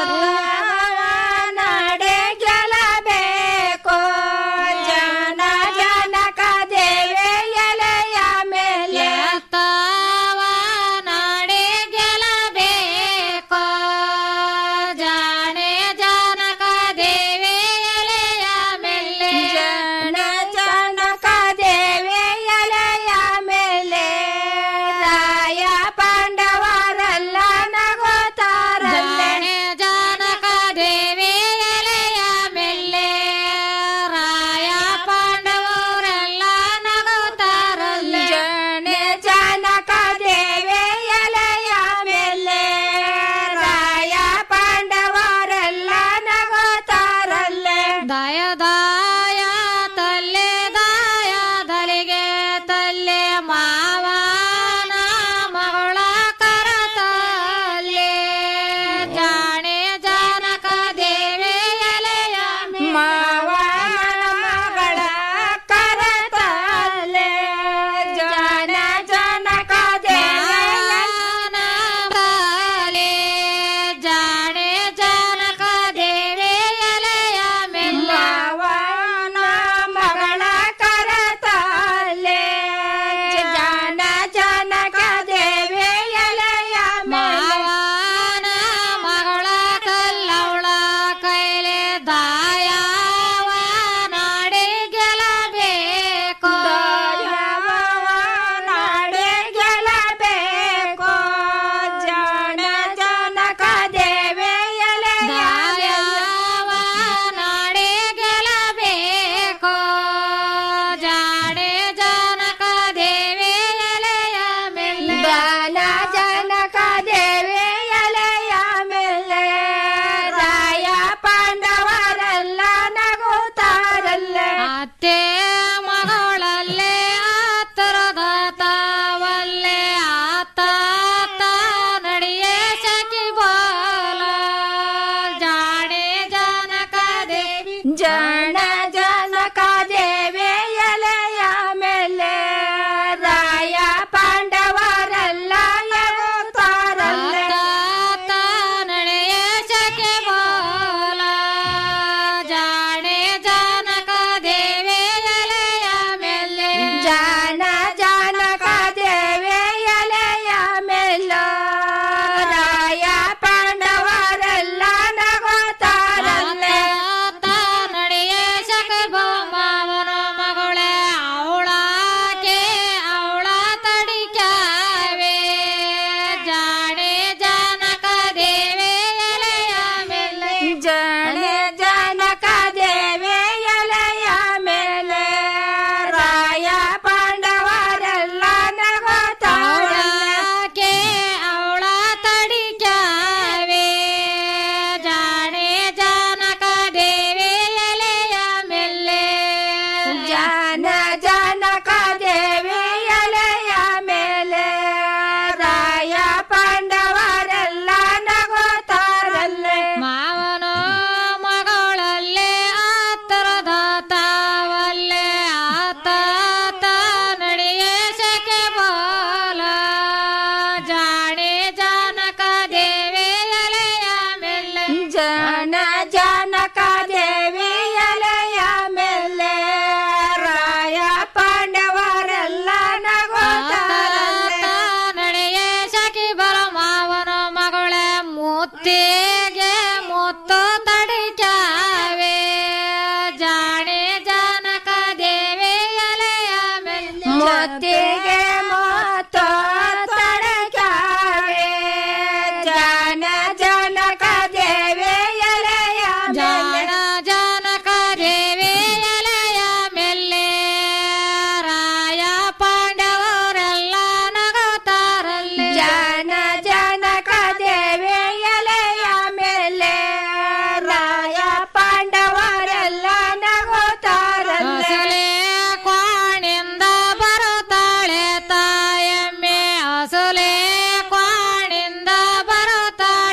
ನಾಡಿ ಗೆಲ್ಲಬೇಕು ಜನ ಜನಕ ದೇವಿ ಎಲೆಯ ಮೇಲೆ ಲೆತ್ತವ ನಾಡಿ ಗೆಲ್ಲಬೇಕು ಜಾಣೆ ಜನಕ ದೇವಿ ಎಲೆಯ ಮೇಲೆ ಜನ ಜನಕ ದೇವಿ ಎಲೆಯ ಮೇಲೆ ರಾಯ ಪಾಂಡವರೆಲ್ಲ ನಗುತ್ತಾರಲ್ಲೇ ಜನಕ ದೇವಿ ಎಲೆಯ ಮೇಲೆ ರಾಯ ಪಾಂಡವರೆಲ್ಲ ನಗುತ್ತಾರಲ್ಲೇ ಜನೆ ಜನಕ ದೇವಿ ಎಲೆಯ ಮೇಲೆ ರಾಯ ಪಾಂಡವರೆಲ್ಲ ನಗುತ್ತಾರಲ್ಲೇ ದಾಯ ದಾಯ ತಲ್ಲೆ ದಾಯ ದಲಿಗೆ ತಲ್ಲೆ ಮಾವನ ಮಗಳ ಕರತಲ್ಲೇ ಜಾಣೆ ಜನಕ ದೇವಿ ಎಲೆಯ ಮಾವನ ಮಗಳ ಕರತಲ್ಲೇ ಜಾಣ ಜನಕ ದೇವಿ ಜಾಣೆ ಜನಕ ದೇವಿ ಎಲೆಯ ಮೆಲ್ಲವನ ಮಗಳ ಕರತಲ್ಲೇ ಜಾಣ ಜನಕ ದೇವಿ ಎಲೆಯ ಮಾವನ ಮಗಳ ಕಲ್ಲವಳ ಕೈಲೆ ದಾಯವ ನಾಡಿ ಗೆಲ್ಲಬೇಕು ದಾಯವ ನಾಡಿ ಗೆಲ್ಲಬೇಕು ಜಾಣ ಜನಕ ದೇವಿ ಎಲೆಯ ದಾಯವ ನಾಡಿ ಗೆಲ್ಲಬೇಕು ಜಾಣೆ ಜನಕ ದೇವಿ ಎಲೆಯ ಮೇಲೆ ದಾನ ಜನಕ ದೇವಿ ಎಲೆಯ ಮೇಲೆ ರಾಯ ಪಾಂಡವರೆಲ್ಲ ನಗುತ್ತಾರಲ್ಲೇ ಅತ್ತೆ ಮಗಳಲ್ಲೇ ಆತರದ ತಾವಲ್ಲೇ ಆತ ನಡೆಯೇ ಸಖಿ ಬೋಲ ಜಾಣೆ ಜನಕ ದೇವಿ ಜಾಣ ಜನಕ ದೇವಿ ಎಲೆಯ ಮೇಲೆ ರಾಯ ಪಾಂಡವರೆಲ್ಲ ನಗುತ್ತಾರಲ್ಲೇ ನಡೆಯೇ ಸಖಿ ಬೋಲ ಜಾಣೆ ಜನಕ ದೇವಿ ಎಲೆಯ ಮೇಲೆ ಜಾಣ ಜನಕ ದೇವಿ ಎಲೆಯ ಮೇಲೆ ರಾಯ ಪಾಂಡವರೆಲ್ಲ ನಗುತ್ತಾರಲ್ಲೇ ನಡೆಯೇ ಸಖಿ ಮಾವನ ಮಗಳೇ ಅವಳಾಕೆ ಅವಳ ತಡಿಕಾವೆ ಜಾಣೆ ಜನಕ ದೇವಿ ಎಲೆಯ ಮೇಲೆ ಜಾಣೆ ಜನಕ ದೇವಿ ಎಲೆಯ ಮೇಲೆ ರಾಯ ಪಾಂಡವರೆಲ್ಲ ನಗುತ್ತಾರಲ್ಲೇ ಅವಳ ತಡಿಕಾವೆ ಜಾಣೆ ಜನಕ ದೇವಿ ಎಲೆಯ ಮೇಲೆ ಜಾನ ಜನಕ ದೇವಿ ಎಲೆಯ ಮೇಲೆ ರಾಯ ಪಾಂಡವರೆಲ್ಲ ನಗುತ್ತಾರಲ್ಲೇ ಮಾವನ ಮಗಳಲ್ಲೇ ಆತರದ ತಾವಲ್ಲೇ ಆತ ನಡೆಯೇ ಸೆಕೆ ಬೋಲ ಜಾಣೆ ಜನಕ ದೇವಿ ಎಲೆಯ ಮೇಲೆ ಜನ ಜ